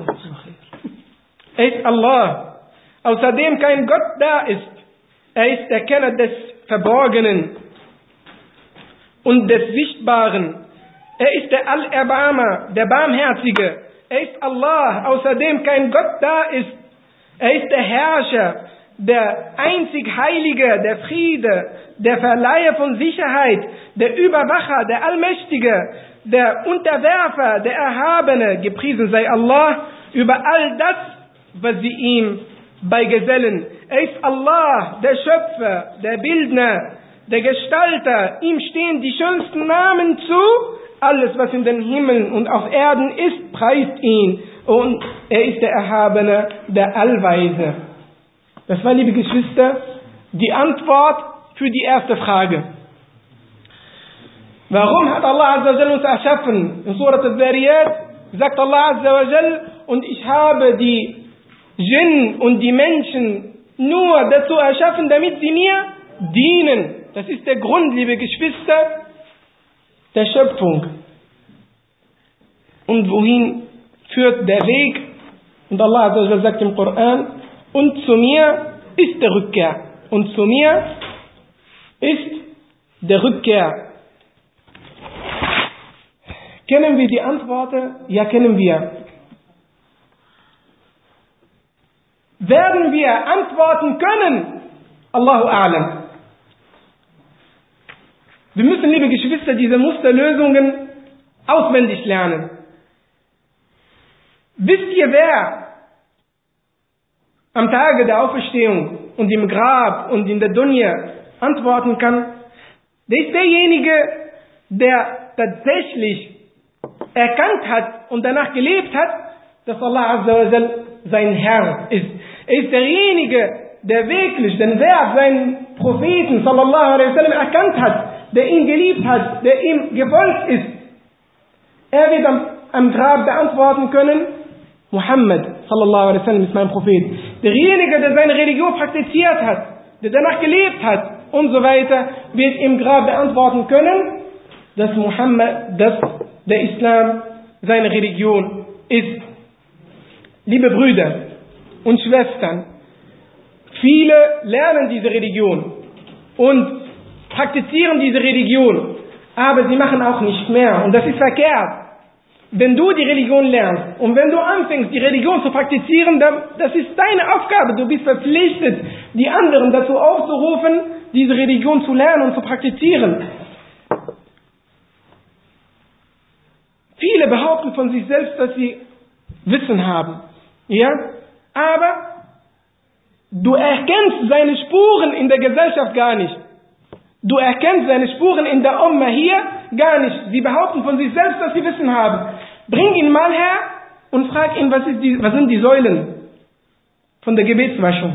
er ist Allah. Außerdem kein Gott da ist. Er ist der Kenner des Verborgenen und des Sichtbaren. Er ist der Allerbarmer, der Barmherzige. Er ist Allah. Außerdem kein Gott da ist. Er ist der Herrscher, der einzig Heilige, der Friede, der Verleiher von Sicherheit, der Überwacher, der Allmächtige, der Unterwerfer, der Erhabene, gepriesen sei Allah über all das, was sie ihm beigesellen. Er ist Allah, der Schöpfer, der Bildner, der Gestalter. Ihm stehen die schönsten Namen zu. Alles, was in den Himmeln und auf Erden ist, preist ihn. Und er ist der Erhabene, der Allweise. Das war, liebe Geschwister, die Antwort für die erste Frage. Warum hat Allah Azza wa Jal uns erschaffen? In Surat al-Zariyat sagt Allah Azza wa Jal, und ich habe die Jinn und die Menschen nur dazu erschaffen, damit sie mir dienen. Das ist der Grund, liebe Geschwister, der Schöpfung. Und wohin führt der Weg? Und Allah sagt im Koran, und zu mir ist der Rückkehr. Und zu mir ist der Rückkehr. Kennen wir die Antworten? Ja, kennen wir. Werden wir antworten können? Allahu A'lam. Wir müssen, liebe Geschwister, diese Musterlösungen auswendig lernen. Wisst ihr, wer am Tage der Auferstehung und im Grab und in der Dunya antworten kann? Der ist derjenige, der tatsächlich erkannt hat und danach gelebt hat, dass Allah Azza wa Jal sein Herr ist. Er ist derjenige, der wirklich den Wert seinen Propheten sallallahu alaihi wasallam erkannt hat, der ihn geliebt hat, der ihm gefolgt ist. Er wird am, am Grab beantworten können, Muhammad sallallahu alaihi wasallam ist mein Prophet. Derjenige, der seine Religion praktiziert hat, der danach gelebt hat und so weiter, wird im Grab beantworten können, dass Muhammad, dass der Islam seine Religion ist. Liebe Brüder und Schwestern, viele lernen diese Religion und praktizieren diese Religion, aber sie machen auch nicht mehr und das ist verkehrt. Wenn du die Religion lernst und wenn du anfängst, die Religion zu praktizieren, dann, das ist deine Aufgabe. Du bist verpflichtet, die anderen dazu aufzurufen, diese Religion zu lernen und zu praktizieren. Viele behaupten von sich selbst, dass sie Wissen haben. Ja? Aber du erkennst seine Spuren in der Gesellschaft gar nicht. Du erkennst seine Spuren in der Umma hier gar nicht. Sie behaupten von sich selbst, dass sie Wissen haben. Bring ihn mal her und frag ihn, was, die, was sind die Säulen von der Gebetswaschung.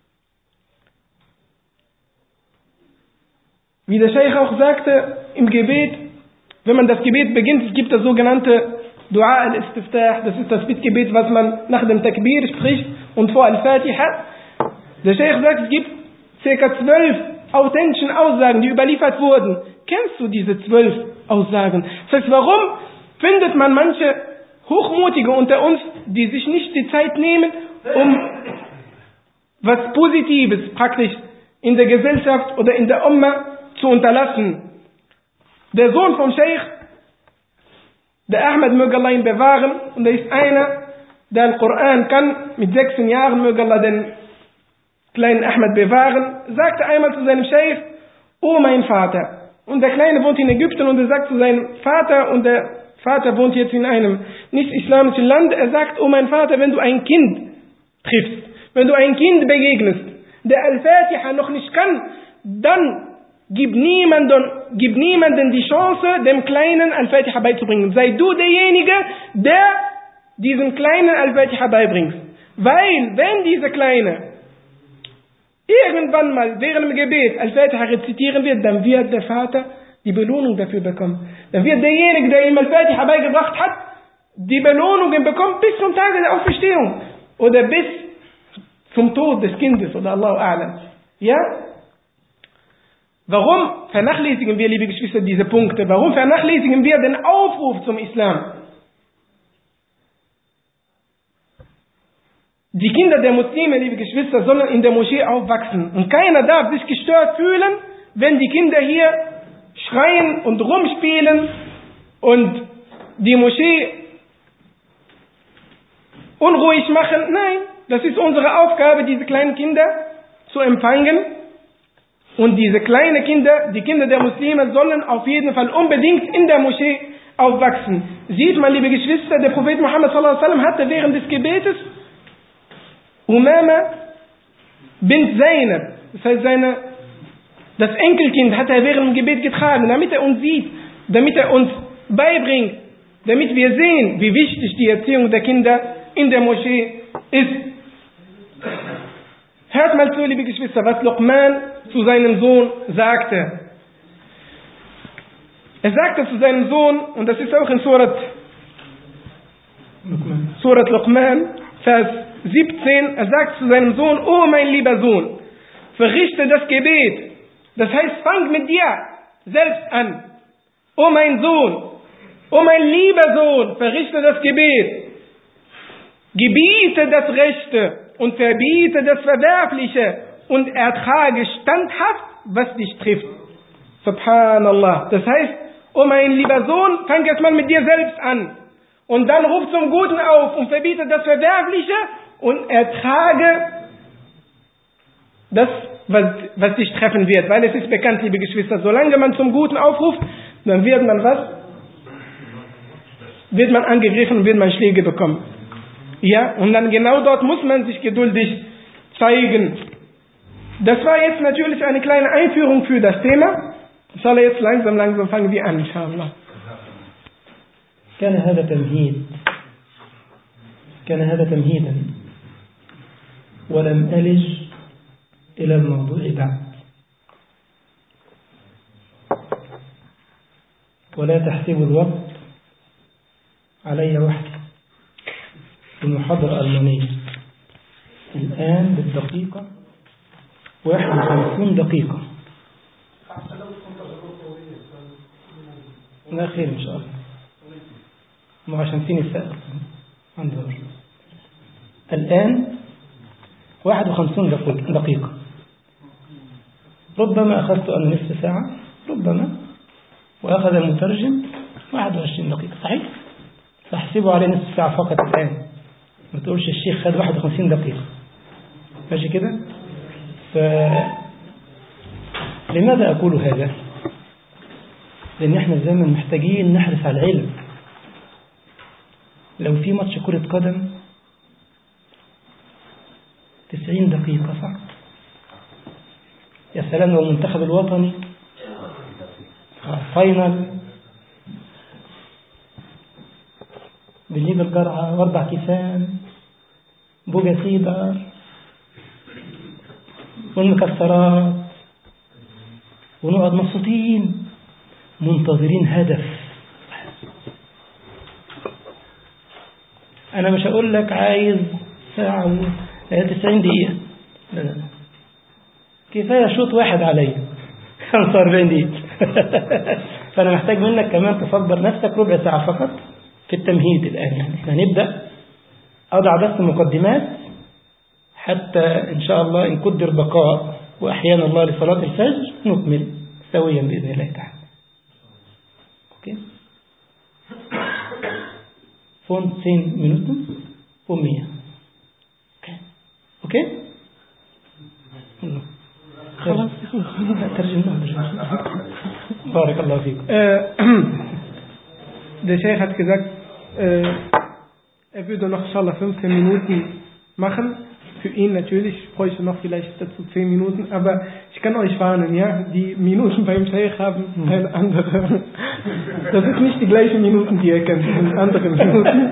Wie der Scheich auch sagte, im Gebet, wenn man das Gebet beginnt, es gibt das sogenannte Dua al-Istiftah, das ist das Bittgebet, was man nach dem Takbir spricht und vor Al-Fatiha. Der Scheich sagt, es gibt circa zwölf authentischen Aussagen, die überliefert wurden. Kennst du diese zwölf Aussagen? Das heißt, warum findet man manche Hochmutige unter uns, die sich nicht die Zeit nehmen, um was Positives praktisch in der Gesellschaft oder in der Umma zu unterlassen? Der Sohn vom Sheikh, der Ahmed möge Allah ihn bewahren, und er ist einer, der den Koran kann, mit 16 Jahren möge Allah den kleinen Ahmed bewahren, sagte einmal zu seinem Sheikh, oh mein Vater. Und der Kleine wohnt in Ägypten und er sagt zu seinem Vater, und der Vater wohnt jetzt in einem nicht-islamischen Land, er sagt, oh mein Vater, wenn du ein Kind triffst, wenn du ein Kind begegnest, der Al-Fatiha noch nicht kann, dann gib niemanden, gib niemanden die Chance, dem Kleinen Al-Fatiha beizubringen. Sei du derjenige, der diesen Kleinen Al-Fatiha beibringt. Weil, wenn dieser Kleine irgendwann mal während dem Gebet Al-Fatiha rezitieren wird, dann wird der Vater die Belohnung dafür bekommen. Dann wird derjenige, der ihm Al-Fatiha beigebracht hat, die Belohnungen bekommen bis zum Tage der Auferstehung. Oder bis zum Tod des Kindes oder Allahu A'lam. Ja? Warum vernachlässigen wir, liebe Geschwister, diese Punkte? Warum vernachlässigen wir den Aufruf zum Islam? Die Kinder der Muslime, liebe Geschwister, sollen in der Moschee aufwachsen. Und keiner darf sich gestört fühlen, wenn die Kinder hier schreien und rumspielen und die Moschee unruhig machen. Nein, das ist unsere Aufgabe, diese kleinen Kinder zu empfangen. Und diese kleinen Kinder, die Kinder der Muslime, sollen auf jeden Fall unbedingt in der Moschee aufwachsen. Sieht man, liebe Geschwister, der Prophet Muhammad sallallahu alaihi wasallam hatte während des Gebetes Umama bint Zainab, das heißt seine, das Enkelkind hat er während dem Gebet getragen, damit er uns sieht, damit er uns beibringt, damit wir sehen, wie wichtig die Erziehung der Kinder in der Moschee ist. Hört mal zu, liebe Geschwister, was Luqman zu seinem Sohn sagte. Er sagte zu seinem Sohn, und das ist auch in Surat Luqman. Surat Luqman, Vers 17, er sagt zu seinem Sohn, oh mein lieber Sohn, verrichte das Gebet. Das heißt, fang mit dir selbst an. Oh mein Sohn, oh mein lieber Sohn, verrichte das Gebet. Gebiete das Rechte und verbiete das Verwerfliche und ertrage standhaft, was dich trifft. Subhanallah. Das heißt, oh mein lieber Sohn, fang erstmal mit dir selbst an. Und dann ruf zum Guten auf und verbiete das Verwerfliche und ertrage das, was, was dich treffen wird. Weil es ist bekannt, liebe Geschwister, solange man zum Guten aufruft, dann wird man was? Wird man angegriffen und wird man Schläge bekommen. Ja, und dann genau dort muss man sich geduldig zeigen. Das war jetzt natürlich eine kleine Einführung für das Thema. Soll jetzt langsam, langsam fangen wir an, inshallah. كان هذا تمهيد كان هذا تمهيدا ولم ألج إلى الموضوع بعد ولا تحسبوا الوقت علي وحدي في محاضرة ألمانية الآن بالدقيقة 51 دقيقة لا خير إن شاء الله ما عشان فيني السقف انظر الآن 51 دقيقة ربما أخذت أنا نصف ساعة ربما وأخذ المترجم 21 دقيقة صحيح فاحسبوا عليه نصف ساعة فقط الآن ما تقولش الشيخ خد 51 دقيقة ماشي كده ف لماذا أقول هذا لأن احنا زمن محتاجين نحرص على العلم لو في ماتش كرة قدم 90 دقيقة صح يا سلام لو المنتخب الوطني فاينل بنجيب القرعة واربع كيسان بوجا سيدر والمكسرات ونقعد مبسوطين منتظرين هدف أنا مش هقول لك عايز ساعة و 90 دقيقة لا لا لا كفاية شوط واحد عليا 45 دقيقة فأنا محتاج منك كمان تصبر نفسك ربع ساعة فقط في التمهيد الآن يعني احنا هنبدأ أضع بس مقدمات حتى إن شاء الله إن قدر بقاء وأحيانا الله لصلاة الفجر نكمل سويا بإذن الله تعالى أوكي فون سين منوتن ومية أوكي أوكي خلاص ترجمنا بارك الله فيكم Der Sheikh hat gesagt, äh, er würde noch inshallah 15 Minuten machen. Für ihn natürlich bräuchte noch vielleicht dazu 10 Minuten, aber ich kann euch warnen, ja, die Minuten beim Sheikh haben eine andere. Das ist nicht die gleichen Minuten, die ihr kennt, das sind andere Minuten.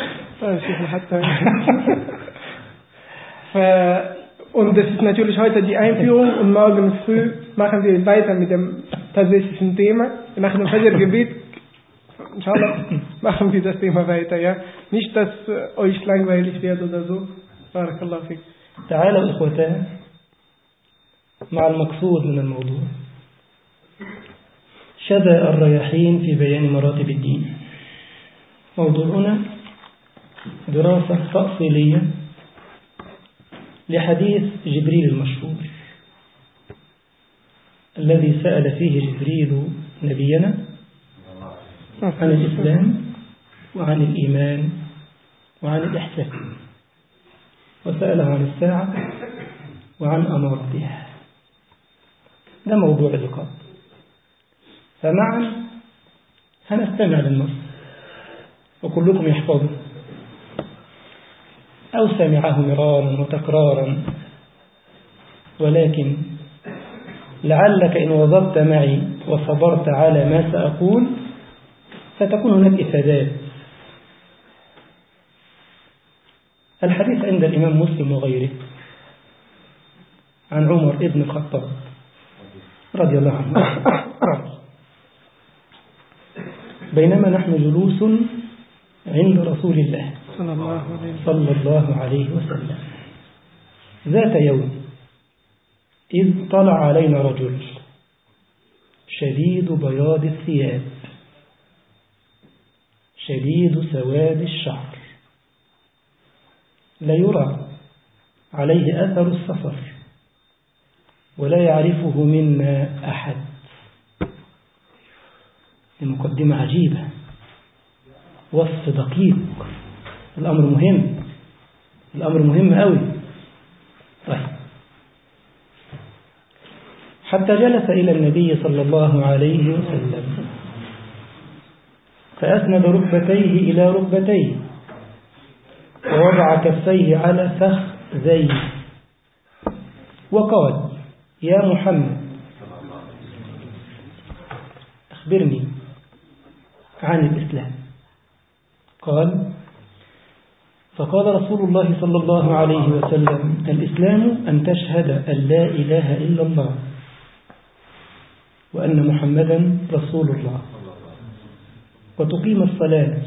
Und das ist natürlich heute die Einführung und morgen früh machen wir weiter mit dem tatsächlichen Thema. Nach dem Fajr-Gebet inshallah machen wir das Thema weiter, ja. Nicht, dass äh, euch langweilig wird oder so. Barakallahu fik. تعالوا إخوتان مع المقصود من الموضوع شذا الرياحين في بيان مراتب الدين موضوعنا دراسة تأصيلية لحديث جبريل المشهور الذي سأل فيه جبريل نبينا عن الإسلام وعن الإيمان وعن الإحسان وسأله عن الساعة وعن أمارتها ده موضوع اللقاء فمعا هنستمع للنص وكلكم يحفظه أو سمعه مرارا وتكرارا ولكن لعلك إن وظبت معي وصبرت على ما سأقول ستكون هناك إفادات الحديث عند الإمام مسلم وغيره عن عمر ابن الخطاب رضي الله عنه بينما نحن جلوس عند رسول الله صلى الله عليه وسلم صلى الله عليه وسلم ذات يوم إذ طلع علينا رجل شديد بياض الثياب شديد سواد الشعر لا يرى عليه أثر السفر ولا يعرفه منا أحد المقدمة عجيبة وصف دقيق الأمر مهم الأمر مهم قوي طيب حتى جلس إلى النبي صلى الله عليه وسلم فأسند ركبتيه إلى ركبتيه ووضع كفيه على فخذيه وقال يا محمد أخبرني عن الإسلام قال فقال رسول الله صلى الله عليه وسلم الإسلام أن تشهد أن لا إله إلا الله وأن محمدا رسول الله وتقيم الصلاة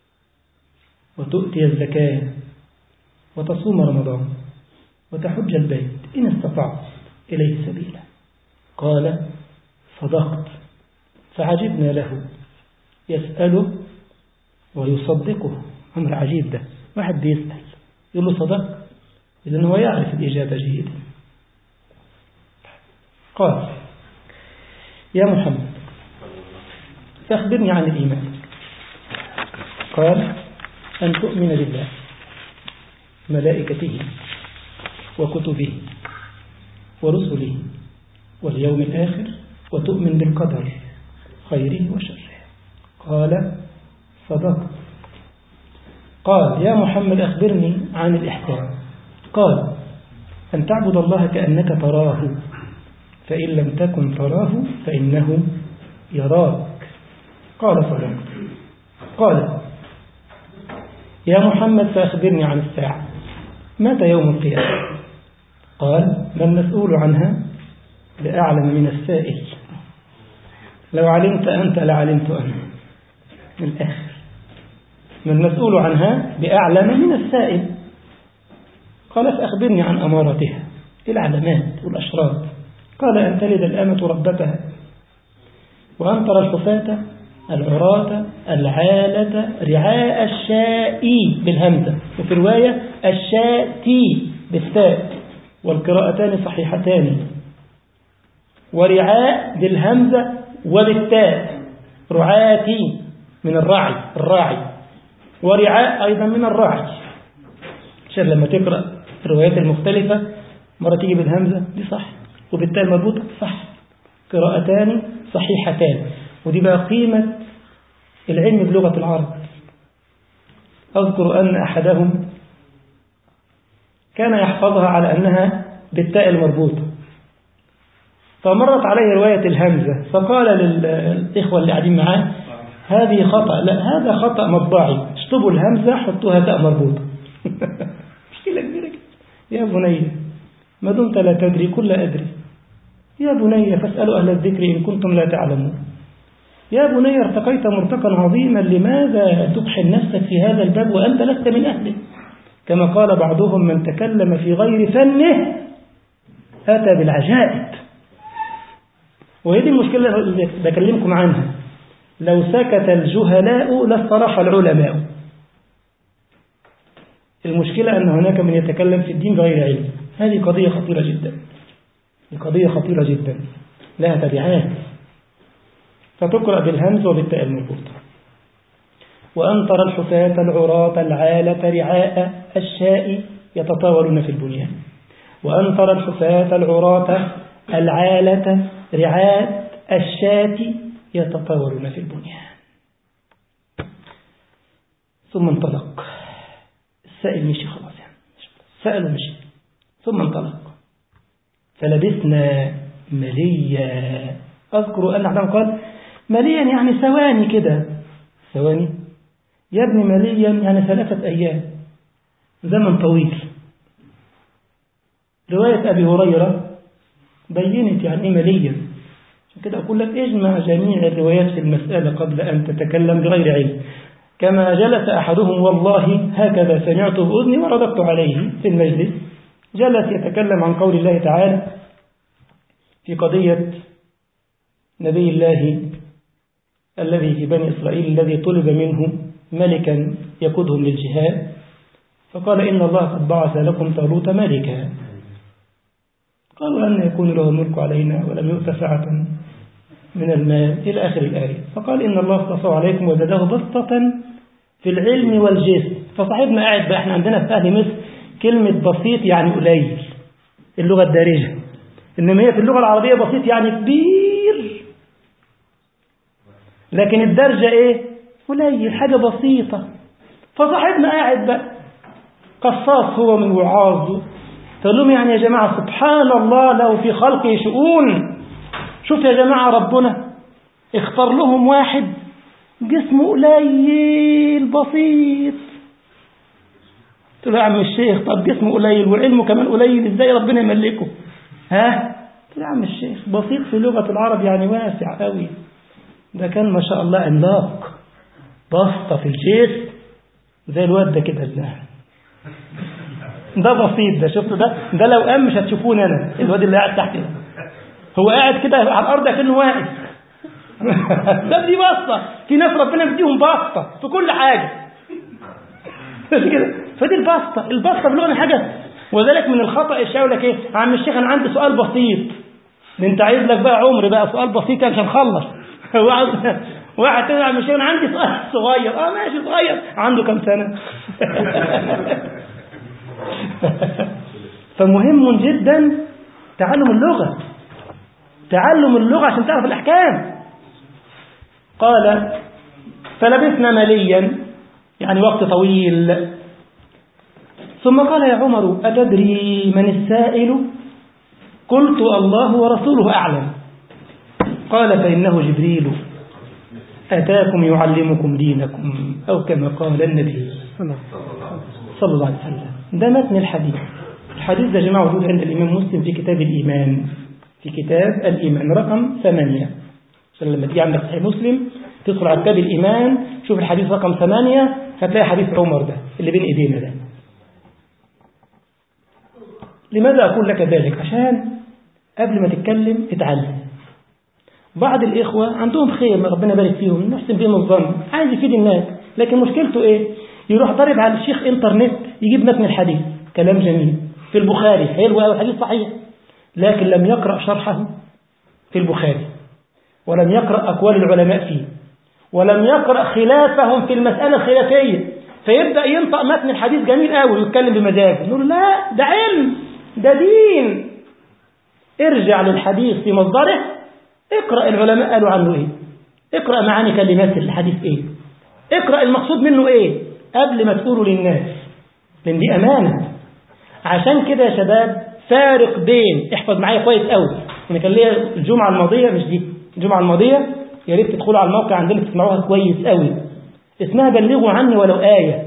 وتؤتي الزكاة وتصوم رمضان وتحج البيت إن استطعت إليه سبيلا قال صدقت فعجبنا له يسأله ويصدقه أمر عجيب ده واحد بيسأل يقول له صدق إذن هو يعرف الإجابة جيدا قال يا محمد فأخبرني عن الإيمان قال أن تؤمن بالله ملائكته وكتبه ورسله واليوم الآخر وتؤمن بالقدر خيره وشره قال صدقت قال يا محمد أخبرني عن الإحسان قال أن تعبد الله كأنك تراه فإن لم تكن تراه فإنه يراك قال صدقت قال يا محمد فأخبرني عن الساعة متى يوم القيامة قال ما المسؤول عنها بأعلم من السائل لو علمت أنت لعلمت أنا من الآخر ما المسؤول عنها بأعلم من السائل قال فأخبرني عن أمارتها العلامات والأشراط قال أن تلد الأمة ربتها وأن ترى الحفاة العراة العالة رعاء الشاء بالهمزة وفي رواية الشاتي بالثاء والقراءتان صحيحتان ورعاء بالهمزة وبالتاء رعاتي من الراعي الراعي ورعاء أيضا من الراعي عشان لما تقرأ الروايات المختلفة مرة تيجي بالهمزة دي صح وبالتاء المربوطة صح قراءتان صحيحتان ودي بقى قيمة العلم بلغة العرب أذكر أن أحدهم كان يحفظها على أنها بالتاء المربوطة فمرت عليه رواية الهمزة فقال للإخوة اللي قاعدين معاه هذه خطأ لا هذا خطأ مطبعي اشطبوا الهمزة حطوها تاء مربوطة مشكلة كبيرة كده يا بني ما دمت لا تدري كل أدري يا بني فاسألوا أهل الذكر إن كنتم لا تعلمون يا بني ارتقيت مرتقا عظيما لماذا تبحن نفسك في هذا الباب وأنت لست من أهله كما قال بعضهم من تكلم في غير فنه أتى بالعجائب وهي دي المشكلة اللي بكلمكم عنها لو سكت الجهلاء لاستراح العلماء المشكلة أن هناك من يتكلم في الدين بغير علم هذه قضية خطيرة جدا قضية خطيرة جدا لها تبعات فتقرأ بالهمز وبالتاء المربوطة وأن ترى الحفاة العراة العالة رعاء الشاء يتطاولون في البنيان وأن ترى الحفاة العراة العالة رعاء الشاة يتطاولون في البنيان ثم انطلق السائل مشي خلاص يعني سأل ومشي ثم انطلق فلبثنا مليا أذكر أن أحدهم قال مليا يعني ثواني كده ثواني يا ابني مليا يعني ثلاثة أيام زمن طويل رواية أبي هريرة بينت يعني إيه مليا عشان كده أقول لك اجمع جميع الروايات في المسألة قبل أن تتكلم بغير علم كما جلس أحدهم والله هكذا سمعت بأذني ورددت عليه في المجلس جلس يتكلم عن قول الله تعالى في قضية نبي الله الذي في بني إسرائيل الذي طلب منه ملكا يقودهم للجهاد فقال إن الله قد بعث لكم طالوت ملكا قالوا أن يكون له الملك علينا ولم يؤت سعة من المال إلى آخر الآية فقال إن الله اصطفى عليكم وزاده بسطة في العلم والجسم فصاحبنا قاعد بقى احنا عندنا في أهل مصر كلمة بسيط يعني قليل اللغة الدارجة إنما هي في اللغة العربية بسيط يعني كبير لكن الدرجة إيه قليل حاجة بسيطة فصاحبنا قاعد بقى قصاص هو من وعاظه تقول لهم يعني يا جماعة سبحان الله لو في خلقه شؤون شوف يا جماعة ربنا اختار لهم واحد جسمه قليل بسيط قلت له يا عم الشيخ طب جسمه قليل وعلمه كمان قليل ازاي ربنا يملكه ها قلت له يا عم الشيخ بسيط في لغة العرب يعني واسع قوي ده كان ما شاء الله عملاق بسطة في الجسم زي الواد ده كده ده ده بسيط ده شفته ده ده لو قام مش هتشوفوني انا الواد اللي قاعد تحت ده هو قاعد كده على الارض كأنه واقف ده دي بسطة في ناس ربنا بيديهم بسطة في كل حاجة كده فدي البسطة البسطة بلغة حاجة وذلك من الخطأ الشيء يقول لك ايه عم الشيخ انا عندي سؤال بسيط ده انت عايز لك بقى عمر بقى سؤال بسيط عشان نخلص واحد واحد تاني عم الشيخ انا عندي سؤال صغير اه ماشي صغير عنده كام سنة فمهم جدا تعلم اللغة تعلم اللغة عشان تعرف الأحكام قال فلبثنا مليا يعني وقت طويل ثم قال يا عمر أتدري من السائل قلت الله ورسوله أعلم قال فإنه جبريل أتاكم يعلمكم دينكم أو كما قال النبي صلى الله عليه وسلم ده متن الحديث الحديث ده جماعة وجود عند الإمام مسلم في كتاب الإيمان في كتاب الإيمان رقم ثمانية عشان لما تيجي عندك صحيح مسلم تدخل على كتاب الإيمان شوف الحديث رقم ثمانية هتلاقي حديث عمر ده اللي بين إيدينا ده لماذا أقول لك ذلك عشان قبل ما تتكلم اتعلم بعض الإخوة عندهم خير ربنا يبارك فيهم نحسن بهم الظن عايز يفيد الناس لكن مشكلته إيه يروح ضارب على الشيخ انترنت يجيب متن الحديث كلام جميل في البخاري حلو قوي الحديث صحيح لكن لم يقرأ شرحه في البخاري ولم يقرأ أقوال العلماء فيه ولم يقرأ خلافهم في المسألة الخلافية فيبدأ ينطق متن الحديث جميل قوي ويتكلم بمزاجه نقول لا ده علم ده دين ارجع للحديث في مصدره اقرأ العلماء قالوا عنه ايه اقرأ معاني كلمات الحديث ايه اقرأ المقصود منه ايه قبل ما تقوله للناس لان دي امانة عشان كده يا شباب فارق بين احفظ معايا كويس قوي انا كان ليا الجمعة الماضية مش دي الجمعة الماضية يا ريت تدخلوا على الموقع عندنا تسمعوها كويس قوي اسمها بلغوا عني ولو آية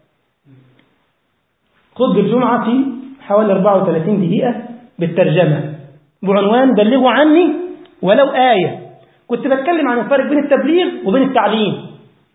خطبة الجمعة في حوالي 34 دقيقة بالترجمة بعنوان بلغوا عني ولو آية كنت بتكلم عن الفرق بين التبليغ وبين التعليم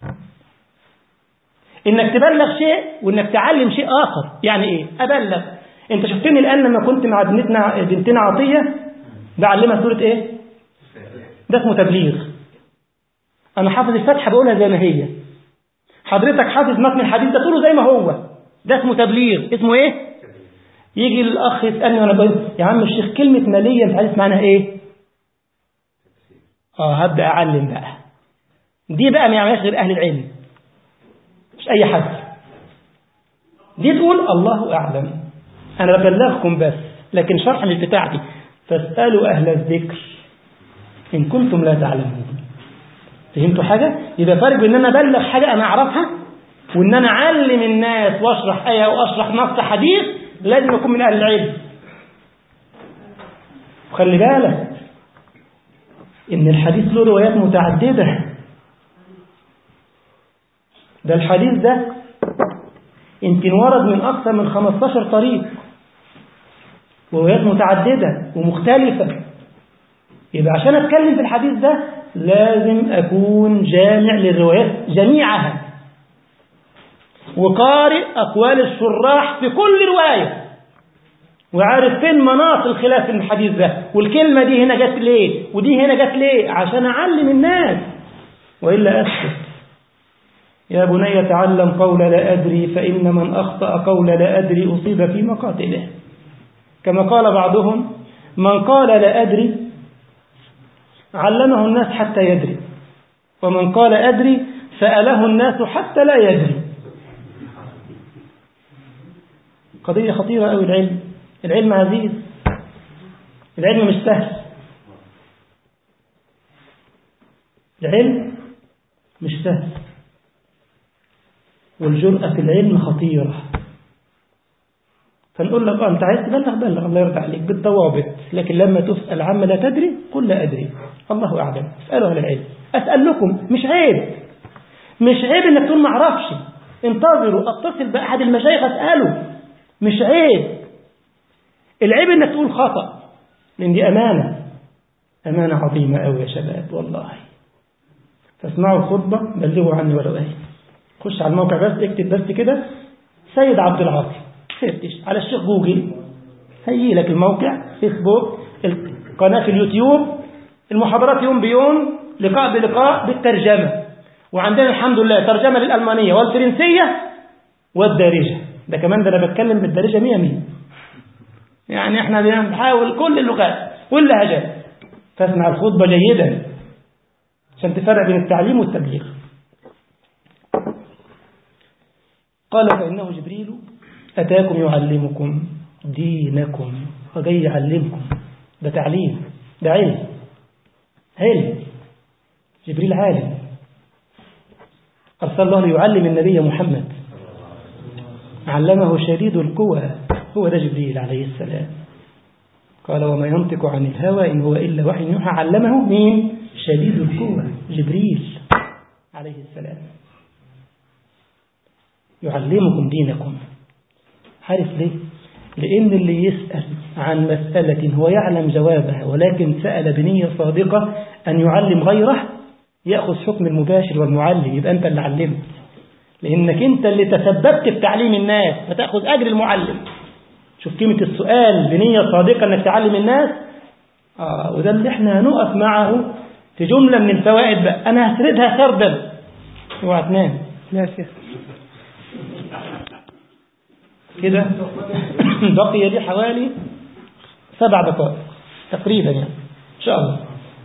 انك تبلغ شيء وانك تعلم شيء اخر يعني ايه ابلغ انت شفتني الان لما كنت مع بنتنا بنتنا عطيه بعلمها سوره ايه ده اسمه تبليغ انا حافظ الفتحه بقولها زي ما هي حضرتك حافظ متن الحديث ده تقوله زي ما هو ده اسمه تبليغ اسمه ايه يجي الاخ يسالني وانا بقول يا عم الشيخ كلمه ماليه مش عارف معناها ايه اه هبدا اعلم بقى دي بقى ما يعملهاش غير اهل العلم مش اي حد دي تقول الله اعلم انا ببلغكم بس لكن شرح مش بتاعتي فاسالوا اهل الذكر ان كنتم لا تعلمون فهمتوا حاجه يبقى فرق بين ان انا ابلغ حاجه انا اعرفها وان انا اعلم الناس واشرح ايه واشرح نص حديث لازم اكون من اهل العلم وخلي بالك ان الحديث له روايات متعدده ده الحديث ده يمكن ورد من أكثر من 15 طريق وروايات متعددة ومختلفة يبقى عشان أتكلم في الحديث ده لازم أكون جامع للروايات جميعها وقارئ أقوال الشراح في كل رواية وعارف فين مناط الخلاف في الحديث ده والكلمة دي هنا جت ليه ودي هنا جت ليه عشان أعلم الناس وإلا أسكت يا بني تعلم قول لا أدري فإن من أخطأ قول لا أدري أصيب في مقاتله كما قال بعضهم من قال لا أدري علمه الناس حتى يدري ومن قال أدري سأله الناس حتى لا يدري قضية خطيرة أوي العلم العلم عزيز العلم مش سهل العلم مش سهل والجرأة في العلم خطيرة فنقول لك أنت عايز تبلغ بلغ الله يرضى عليك بالضوابط لكن لما تسأل عما لا تدري قل لا أدري الله أعلم اسألوا أهل العلم أسأل لكم مش عيب مش عيب إنك تقول ما أعرفش انتظروا اتصل بأحد المشايخ أسأله مش عيب العيب إنك تقول خطأ لأن دي أمانة أمانة عظيمة أوي يا شباب والله فاسمعوا الخطبة بلغوا عني ولو آية خش على الموقع بس اكتب بس كده سيد عبد العاطي فتش على الشيخ جوجل هيجي لك الموقع فيسبوك القناة في اليوتيوب المحاضرات يوم بيوم لقاء بلقاء بالترجمة وعندنا الحمد لله ترجمة للألمانية والفرنسية والدارجة ده كمان ده أنا بتكلم بالدارجة مية مية يعني احنا بنحاول كل اللغات واللهجات فاسمع الخطبة جيدا عشان تفرق بين التعليم والتبليغ قال فإنه جبريل أتاكم يعلمكم دينكم وجاي يعلمكم ده تعليم ده علم علم جبريل عالم أرسل الله ليعلم النبي محمد علمه شديد القوى هو ده جبريل عليه السلام قال وما ينطق عن الهوى إن هو إلا وحي يوحى علمه مين شديد القوى جبريل عليه السلام يعلمكم دينكم عارف ليه لأن اللي يسأل عن مسألة هو يعلم جوابها ولكن سأل بنية صادقة أن يعلم غيره يأخذ حكم المباشر والمعلم يبقى أنت اللي علمت لأنك أنت اللي تسببت في تعليم الناس فتأخذ أجر المعلم شوف قيمة السؤال بنية صادقة أنك تعلم الناس آه وده اللي احنا هنقف معه في جملة من الفوائد بقى أنا هسردها سردا اوعى تنام لا شيخ كده بقي لي حوالي سبع دقائق تقريبا يعني إن شاء الله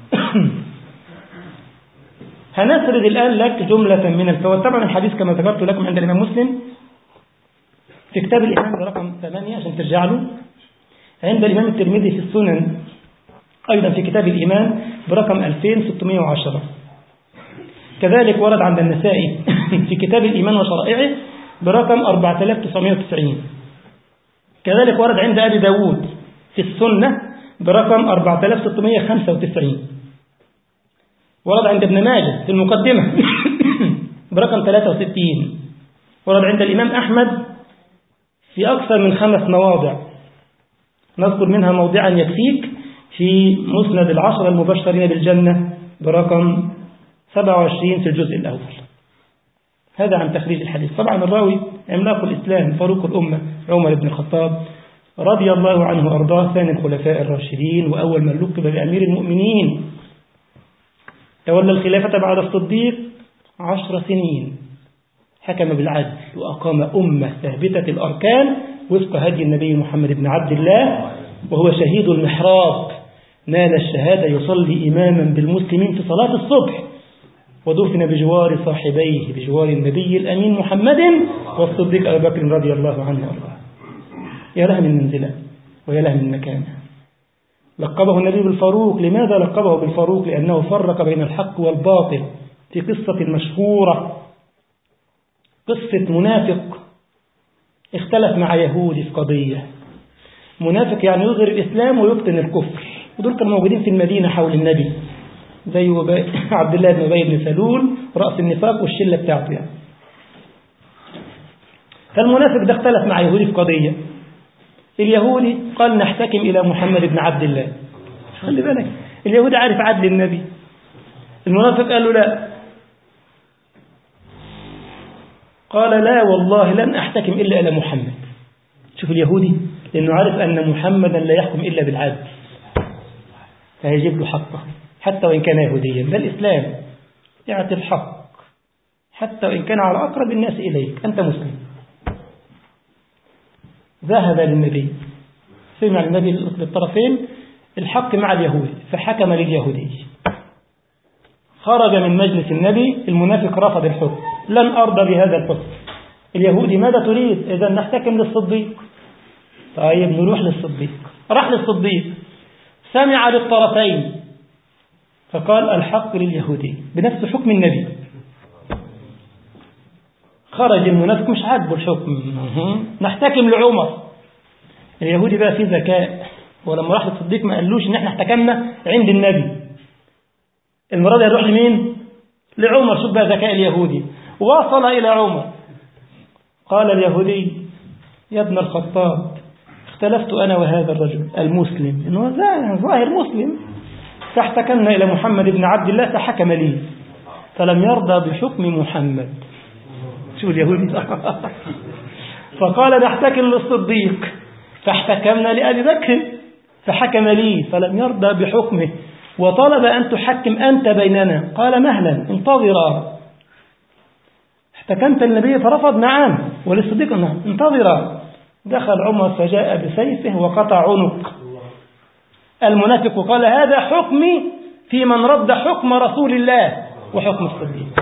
هنسرد الآن لك جملة من الفوائد طبعا الحديث كما ذكرت لكم عند الإمام مسلم في كتاب الإمام برقم 8 عشان ترجع له عند الإمام الترمذي في السنن أيضا في كتاب الإيمان برقم 2610 كذلك ورد عند النسائي في كتاب الإيمان وشرائعه برقم 4990 كذلك ورد عند أبي داود في السنة برقم 4695 ورد عند ابن ماجه في المقدمة برقم 63 ورد عند الإمام أحمد في أكثر من خمس مواضع نذكر منها موضعا يكفيك في مسند العشرة المبشرين بالجنة برقم 27 في الجزء الأول هذا عن تخريج الحديث طبعا الراوي عملاق الإسلام فاروق الأمة عمر بن الخطاب رضي الله عنه وأرضاه ثاني الخلفاء الراشدين وأول من لقب بأمير المؤمنين تولى الخلافة بعد الصديق عشر سنين حكم بالعدل وأقام أمة ثابتة الأركان وفق هدي النبي محمد بن عبد الله وهو شهيد المحراب نال الشهادة يصلي إماما بالمسلمين في صلاة الصبح ودفن بجوار صاحبيه بجوار النبي الأمين محمد والصديق أبي بكر رضي الله عنه وأرضاه يا لها من منزلة ويا لها من مكانة لقبه النبي بالفاروق لماذا لقبه بالفاروق لأنه فرق بين الحق والباطل في قصة مشهورة قصة منافق اختلف مع يهودي في قضية منافق يعني يظهر الإسلام ويبطن الكفر ودول كانوا موجودين في المدينة حول النبي زي عبد الله بن أبي بن سلول رأس النفاق والشلة بتاعته يعني فالمنافق ده اختلف مع يهودي في قضية اليهودي قال نحتكم إلى محمد بن عبد الله خلي بالك اليهودي عارف عدل النبي المنافق قال له لا قال لا والله لن أحتكم إلا إلى محمد شوف اليهودي لأنه عارف أن محمدا لا يحكم إلا بالعدل فهيجيب له حقه حتى وإن كان يهوديا ده الإسلام يعطي الحق حتى وإن كان على أقرب الناس إليك أنت مسلم ذهب للنبي سمع النبي للطرفين الحق مع اليهود فحكم لليهودي خرج من مجلس النبي المنافق رفض الحكم لن أرضى بهذا الحكم اليهودي ماذا تريد إذا نحتكم للصديق طيب نروح للصديق راح للصديق سمع للطرفين فقال الحق لليهودي بنفس حكم النبي خرج المنافق مش عاجبه الحكم نحتكم لعمر اليهودي بقى فيه ذكاء ولما راح للصديق ما قالوش ان احنا احتكمنا عند النبي المراد يروح لمين لعمر شوف بقى ذكاء اليهودي وصل الى عمر قال اليهودي يا ابن الخطاب اختلفت انا وهذا الرجل المسلم انه ظاهر مسلم فاحتكمنا الى محمد بن عبد الله فحكم لي فلم يرضى بحكم محمد شو اليهودي فقال نحتكم للصديق فاحتكمنا لأبي بكر فحكم لي فلم يرضى بحكمه وطلب أن تحكم أنت بيننا قال مهلا انتظرا احتكمت النبي فرفض نعم وللصديق نعم انتظرا دخل عمر فجاء بسيفه وقطع عنق المنافق قال هذا حكمي في من رد حكم رسول الله وحكم الصديق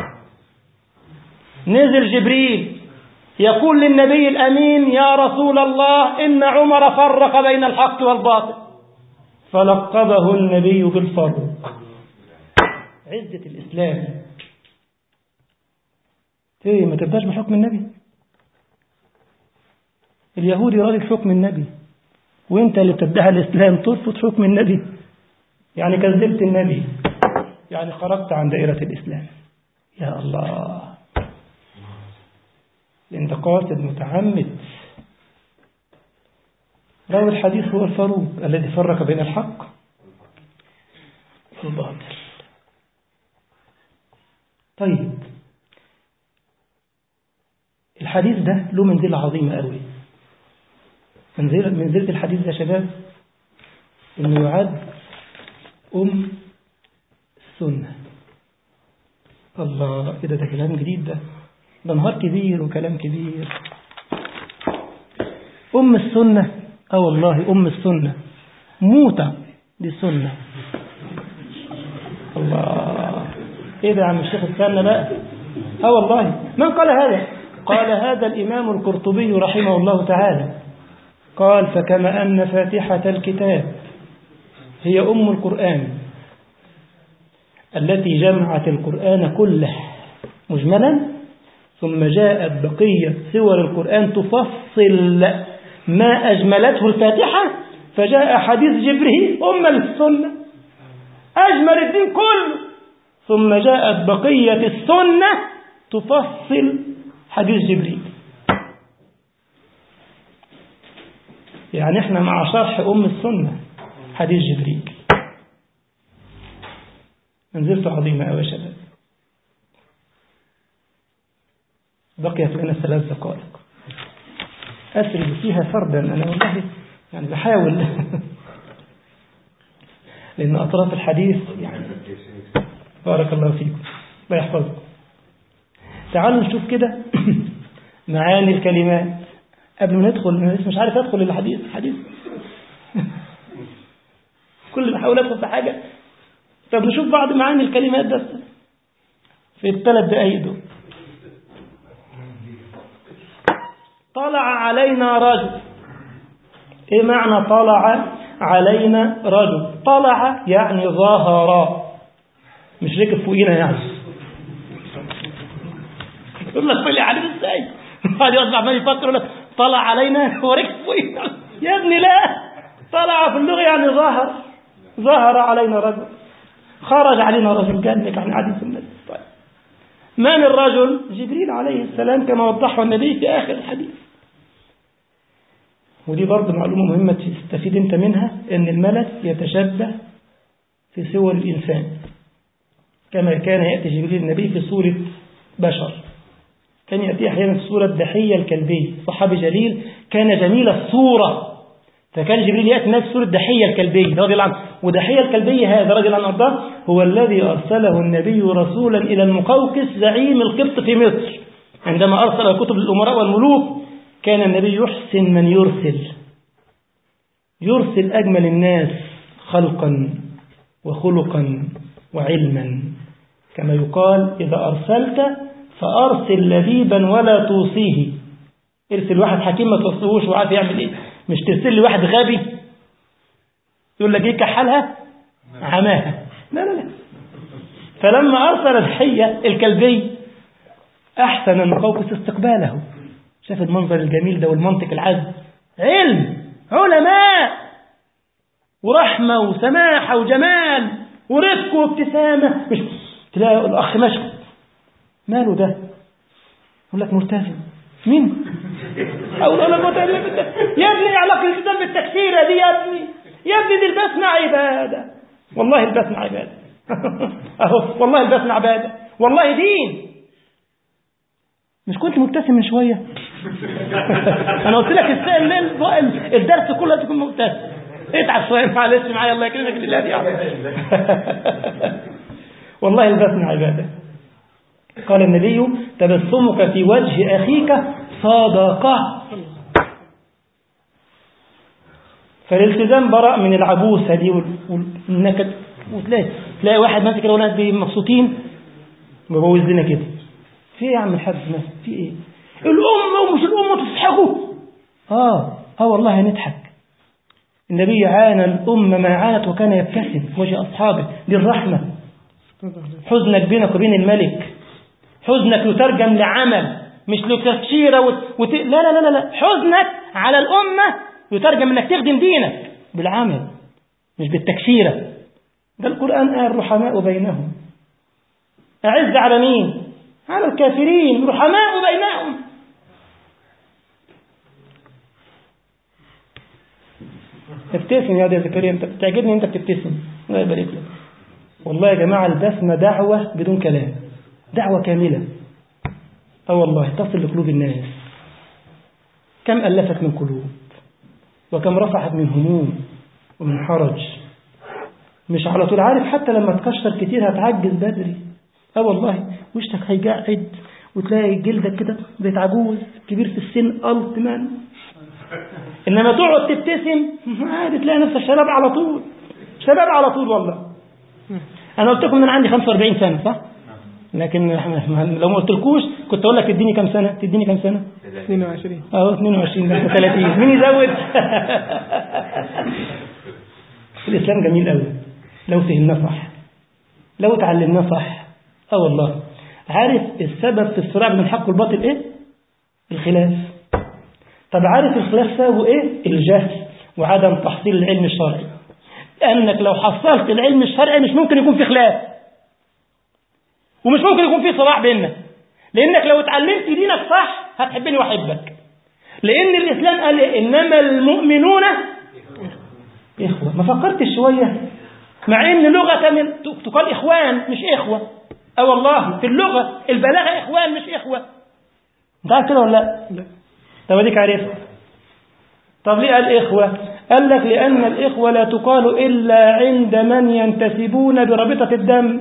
نزل جبريل يقول للنبي الأمين يا رسول الله إن عمر فرق بين الحق والباطل فلقبه النبي بالفاروق عزة الإسلام ايه ما تبداش بحكم النبي اليهودي راضي بحكم النبي وانت اللي بتدعي الإسلام ترفض حكم النبي يعني كذبت النبي يعني خرجت عن دائرة الإسلام يا الله انت قاصد متعمد راوي الحديث هو الفاروق الذي فرق بين الحق والباطل طيب الحديث ده له منزلة عظيمة قوي منزلة, منزلة الحديث ده يا شباب انه يعد ام السنة الله كده ده كلام جديد ده ده نهار كبير وكلام كبير أم السنة اه والله أم السنة موتة دي السنة الله ايه ده يا عم الشيخ استنى بقى اه والله من قال هذا قال هذا الإمام القرطبي رحمه الله تعالى قال فكما أن فاتحة الكتاب هي أم القرآن التي جمعت القرآن كله مجملا ثم جاءت بقية سور القرآن تفصل ما أجملته الفاتحة فجاء حديث جبريل أم السنة أجمل الدين كله ثم جاءت بقية السنة تفصل حديث جبريل يعني احنا مع شرح أم السنة حديث جبريل منزلته عظيمة أوي يا شباب بقيت لنا ثلاث دقائق أسرد فيها فردا أنا والله يعني بحاول لأن أطراف الحديث يعني بارك الله فيكم الله يحفظكم تعالوا نشوف كده معاني الكلمات قبل ما ندخل أنا لسه مش عارف أدخل الحديث الحديث كل ما أحاول أدخل في حاجة طب نشوف بعض معاني الكلمات بس في الثلاث دقايق دول طلع علينا رجل ايه معنى طلع علينا رجل طلع يعني ظهر مش ركب فوقينا يعني يقول لك طلع علينا ازاي بعد يقعد عمال يفكر لك طلع علينا هو ركب فوقينا يا ابني لا طلع في اللغه يعني ظهر ظهر علينا رجل خرج علينا رجل قال لك يعني قاعدين في المسجد طيب من الرجل جبريل عليه السلام كما وضحه النبي في آخر الحديث ودي برضه معلومة مهمة تستفيد انت منها ان الملك يتشبه في صور الإنسان كما كان يأتي جبريل النبي في صورة بشر كان يأتي أحيانا في سورة دحية الكلبي صحابي جليل كان جميل الصورة فكان جبريل يأتي نفس سورة دحية الكلبي رضي الله عنه ودحية الكلبي هذا رضي الله عنه أرضاه هو الذي أرسله النبي رسولا إلى المقوقس زعيم القبط في مصر عندما أرسل كتب الأمراء والملوك كان النبي يحسن من يرسل يرسل أجمل الناس خلقا وخلقا وعلما كما يقال إذا أرسلت فأرسل لبيبا ولا توصيه ارسل واحد حكيم ما توصيهوش وعارف يعمل ايه مش ترسل لي واحد غبي يقول لك ايه كحلها عماها لا لا لا فلما أرسل الحية الكلبي أحسن المقوقس استقباله شاف المنظر الجميل ده والمنطق العذب علم علماء ورحمة وسماحة وجمال ورفق وابتسامة مش تلاقي الأخ ماشي ماله ده يقول لك ملتزم مين أقول له ملتزم يا ابني علاقة الالتزام بالتكفيرة دي يا ابني يا ابني دي البسمة عبادة والله البسمة عبادة أهو والله البسمة عبادة والله دين مش كنت مبتسم من شوية أنا قلت لك الدرس كله تكون مبتسم اتعب شوية معلش معايا الله يكرمك لله دي والله البسمة عبادة قال النبي تبسمك في وجه أخيك صدقة فالالتزام براء من العبوسة دي والنكد وتلاقي تلاقي واحد ماسك كده وناس مبسوطين ببوز لنا كده في ايه يا عم الحاج ناس في ايه الأمة ومش الأمة تضحكوا اه اه والله نضحك النبي عانى الأمة ما عانت وكان يبتسم وجه أصحابه دي الرحمة حزنك بينك وبين الملك حزنك يترجم لعمل مش لتفشيرة وت... وت... لا لا لا لا حزنك على الأمة يترجم انك تخدم دينك بالعمل مش بالتكشيرة ده القرآن قال رحماء بينهم أعز على مين على الكافرين رحماء بينهم ابتسم يا زكريا انت بتعجبني انت بتبتسم الله يبارك لك والله يا جماعة البسمة دعوة بدون كلام دعوة كاملة اه والله تصل لقلوب الناس كم ألفت من قلوب وكم رفعت من هموم ومن حرج مش على طول عارف حتى لما تكشر كتير هتعجز بدري اه والله وشك هيقعد وتلاقي جلدك كده بقيت عجوز كبير في السن قلت من انما تقعد تبتسم عادي تلاقي نفسك شباب على طول شباب على طول والله انا قلت لكم ان انا عندي 45 سنه صح لكن لو ما قلتلكوش كنت اقول لك اديني كام سنه تديني كام سنه 22 اه 22 ده 30 مين يزود الاسلام جميل قوي لو فهمناه صح لو اتعلمناه صح اه والله عارف السبب في الصراع بين الحق والباطل ايه الخلاف طب عارف الخلاف سببه ايه الجهل وعدم تحصيل العلم الشرعي لانك لو حصلت العلم الشرعي مش ممكن يكون في خلاف ومش ممكن يكون في صراع بيننا لانك لو اتعلمت دينك صح هتحبني واحبك لان الاسلام قال انما المؤمنون اخوه ما فكرتش شويه مع ان لغه من تقال اخوان مش اخوه اه والله في اللغه البلاغه اخوان مش اخوه انت عارف كده ولا لا لا طب اديك عرفت طب ليه قال إخوة قال لك لأن الإخوة لا تقال إلا عند من ينتسبون برابطة الدم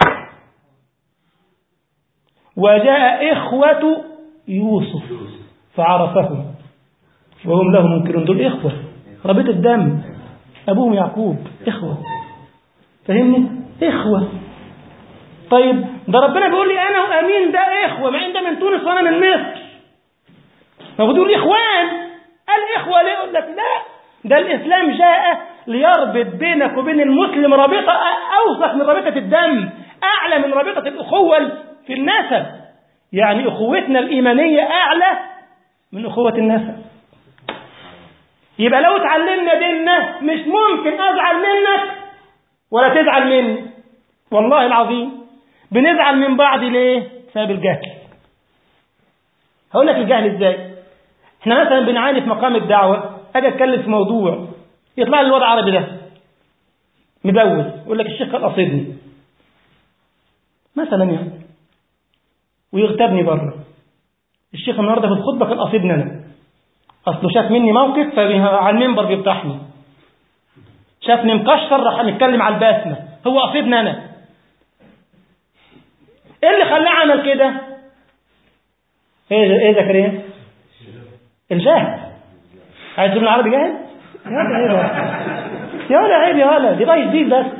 وجاء إخوة يوسف فعرفهم وهم له منكرون دول إخوة رابطة الدم أبوهم يعقوب إخوة فهمني إخوة طيب ده ربنا بيقول لي أنا وأمين ده إخوة مع إن ده من تونس وأنا من مصر فبتقول لي إخوان الإخوة ليه يقول لك لا ده الإسلام جاء ليربط بينك وبين المسلم رابطة أوثق من رابطة الدم أعلى من رابطة الأخوة في النسب يعني أخوتنا الإيمانية أعلى من أخوة النسب يبقى لو اتعلمنا ديننا مش ممكن أزعل منك ولا تزعل مني والله العظيم بنزعل من بعض ليه بسبب الجهل هقول لك الجهل ازاي احنا مثلا بنعاني في مقام الدعوة اجي اتكلم في موضوع يطلع لي الوضع العربي ده مبوز يقول لك الشيخ قال قصدني مثلا يعني ويغتابني بره الشيخ النهارده في الخطبة كان قصدني أنا أصله شاف مني موقف فعلى المنبر بيفتحني شافني مكشر راح نتكلم على البسمة هو قصدني أنا إيه اللي خلاه عمل كده؟ إيه إيه زكريا؟ الجهل عايز تقول العربي جاهل؟ يا ولا عيب يا ولا عيب يا ولا دي بايظ بيك بس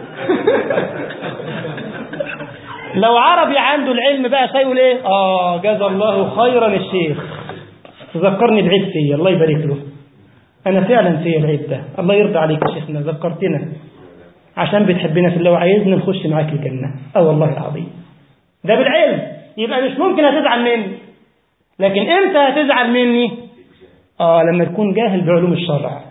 لو عربي عنده العلم بقى سيقول ايه اه جزا الله خيرا الشيخ ذكرني بعيب فيا الله يبارك له انا فعلا فيا العيب ده الله يرضى عليك يا شيخنا ذكرتنا عشان بتحبنا في الله وعايزنا نخش معاك الجنه اه والله العظيم ده بالعلم يبقى مش ممكن هتزعل مني لكن امتى هتزعل مني اه لما تكون جاهل بعلوم الشرع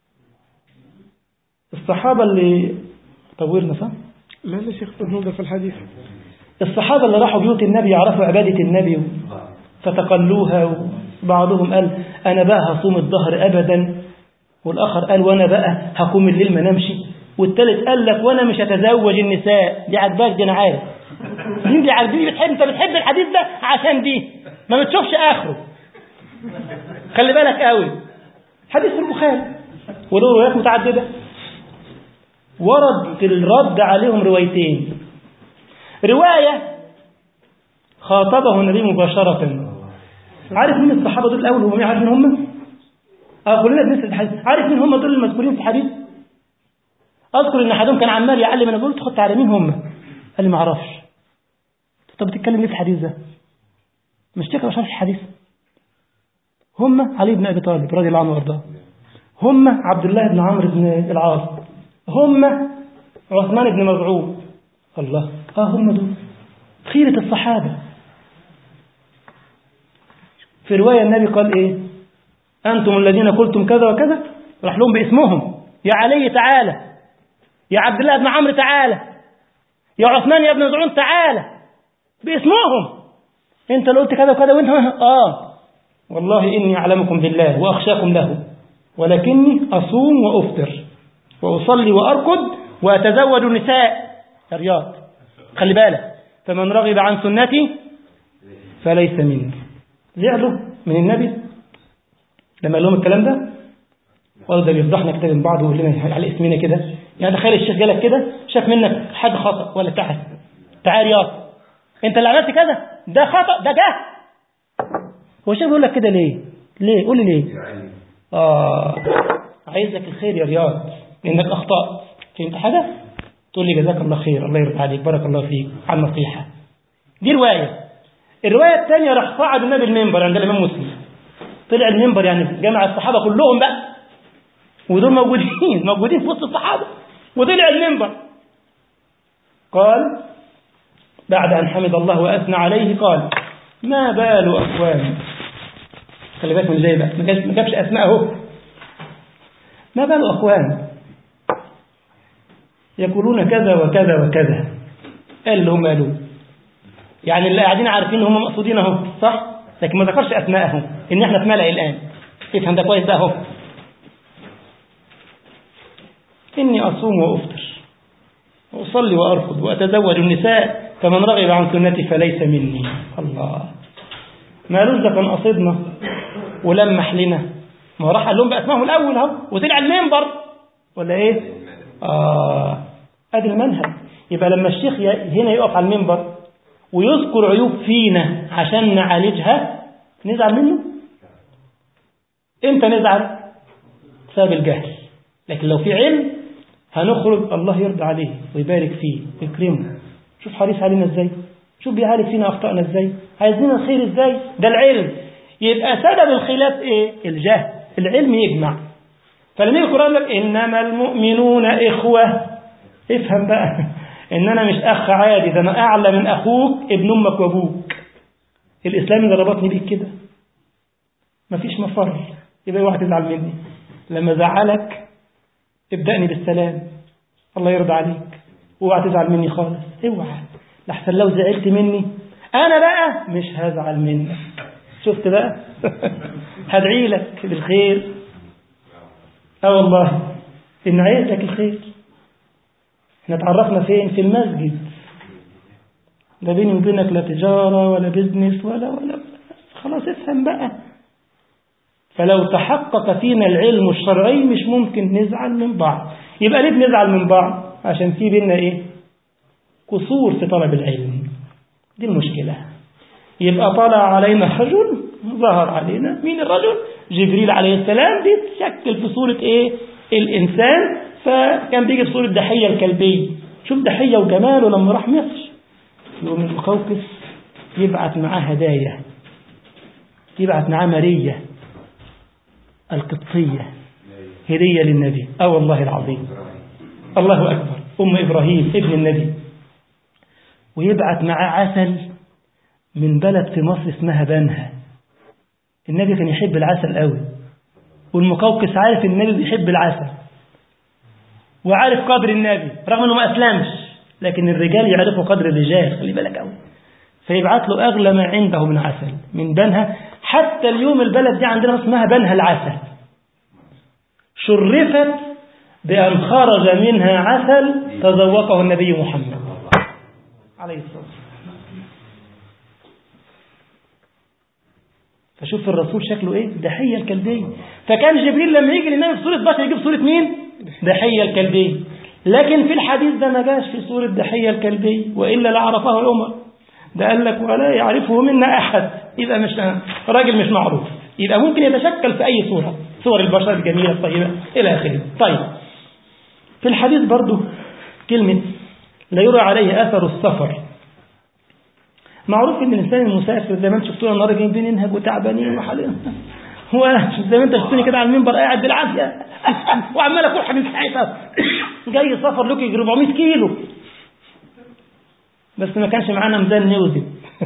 الصحابه اللي طورنا صح لا لا شيخ تنوضة في الحديث الصحابة اللي راحوا بيوت النبي يعرفوا عبادة النبي فتقلوها وبعضهم قال أنا بقى هصوم الظهر أبدا والآخر قال وأنا بقى هقوم الليل ما نمشي والثالث قال لك وأنا مش هتزوج النساء دي عجباك دي أنا عارف دي دي عجبني بتحب أنت بتحب الحديث ده عشان دي ما بتشوفش آخره خلي بالك قوي حديث في البخاري وله روايات متعددة ورد في الرد عليهم روايتين رواية خاطبه النبي مباشرة عارف مين الصحابة دول الأول هو مين عارف مين هم؟ اه كلنا بنسأل الحديث عارف مين هم دول المذكورين في الحديث؟ أذكر إن أحدهم كان عمال يعلم أنا قلت خدت على مين هم؟ قال لي ما أعرفش طب بتتكلم ليه في الحديث ده؟ مش تقرأ شرح الحديث هم علي بن أبي طالب رضي الله عنه وارضاه هم عبد الله بن عمرو بن العاص هم عثمان بن مزعوم الله اه هم دول خيرة الصحابة في رواية النبي قال ايه أنتم الذين قلتم كذا وكذا راح لهم باسمهم يا علي تعالى يا عبد الله بن عمرو تعالى يا عثمان يا ابن مزعوم تعالى باسمهم انت اللي قلت كذا وكذا وانت اه والله اني اعلمكم بالله واخشاكم له ولكني اصوم وافطر واصلي واركض واتزوج النساء يا رياض خلي بالك فمن رغب عن سنتي فليس مني زعلوا من النبي لما قال لهم الكلام ده قالوا ده بيفضحنا كده من بعض ويقول لنا على اسمنا كده يعني تخيل الشيخ جالك كده شاف منك حاجه خطا ولا تحت تعال رياض انت اللي عملت كذا ده خطا ده جه هو الشيخ بيقول لك كده ليه ليه قول لي ليه اه عايز لك الخير يا رياض انك اخطات فهمت حاجه تقول لي جزاك الله خير الله يرضى عليك بارك الله فيك على النصيحة دي رواية الرواية الثانية راح صعد النبي المنبر عند الإمام مسلم طلع المنبر يعني جمع الصحابة كلهم بقى ودول موجودين موجودين في وسط الصحابة وطلع المنبر قال بعد أن حمد الله وأثنى عليه قال ما بال أقوام خلي بالك من زي بقى ما جابش أسماء اهو ما بال أقوام يقولون كذا وكذا وكذا قال اللي هم قالوه يعني اللي قاعدين عارفين هم مقصودين اهو صح لكن ما ذكرش اسماءهم ان احنا في ملأ الان افهم ده كويس ده اهو اني اصوم وافطر واصلي وارقد واتزوج النساء فمن رغب عن سنتي فليس مني الله ما قالوش ده كان قصدنا ولمح لنا ما هو راح قال لهم باسمائهم الاول اهو وطلع المنبر ولا ايه آه ادي المنهج يبقى لما الشيخ هنا يقف على المنبر ويذكر عيوب فينا عشان نعالجها نزعل منه امتى نزعل بسبب الجهل لكن لو في علم هنخرج الله يرضى عليه ويبارك فيه ويكرمه شوف حريص علينا ازاي شوف بيعالج فينا اخطائنا ازاي عايزين الخير ازاي ده العلم يبقى سبب الخلاف ايه الجهل العلم يجمع فلما القرآن لك إنما المؤمنون إخوة افهم بقى إن أنا مش أخ عادي ده أنا أعلى من أخوك ابن أمك وأبوك الإسلام اللي ربطني بيك كده مفيش مفر يبقى واحد تزعل مني لما زعلك ابدأني بالسلام الله يرضى عليك اوعى تزعل مني خالص اوعى لحسن لو زعلت مني أنا بقى مش هزعل منك شفت بقى هدعي لك بالخير اه والله ان عايز لك الخير احنا اتعرفنا فين في المسجد لا بيني وبينك لا تجارة ولا بيزنس ولا ولا خلاص افهم بقى فلو تحقق فينا العلم الشرعي مش ممكن نزعل من بعض يبقى ليه بنزعل من بعض عشان في بينا ايه قصور في طلب العلم دي المشكلة يبقى طلع علينا رجل ظهر علينا مين الرجل جبريل عليه السلام دي تشكل في صورة ايه الانسان فكان بيجي في صورة دحية الكلبية شوف دحية وجماله لما راح مصر يقوم المقوقس يبعت معاه هدايا يبعت معاه مارية القبطية هدية للنبي اه والله العظيم الله أكبر أم إبراهيم ابن النبي ويبعت معاه عسل من بلد في مصر اسمها بنها النبي كان يحب العسل قوي والمقوقس عارف النبي بيحب العسل وعارف قدر النبي رغم انه ما اسلمش لكن الرجال يعرفوا قدر الرجال خلي بالك قوي فيبعت له اغلى ما عنده من عسل من بنها حتى اليوم البلد دي عندنا اسمها بنها العسل شرفت بأن خرج منها عسل تذوقه النبي محمد عليه الصلاة والسلام فشوف الرسول شكله ايه دحية الكلبية فكان جبريل لما يجي للنبي في صورة بشر يجيب صورة مين دحية الكلبية لكن في الحديث ده ما جاش في صورة دحية الكلبية وإلا لعرفه عمر ده قال لك ولا يعرفه منا أحد يبقى مش راجل مش معروف يبقى ممكن يتشكل في أي صورة صور البشر الجميلة الطيبة إلى آخره طيب في الحديث برضو كلمة لا يرى عليه أثر السفر معروف ان الانسان المسافر زي ما انتم شفتونا النهارده جايين بننهج وتعبانين وحالين هو زي ما انت شفتني كده على المنبر قاعد بالعافيه وعمال اكل حبيب حياتك جاي سفر لك يجي 400 كيلو بس ما كانش معانا ميزان نوزن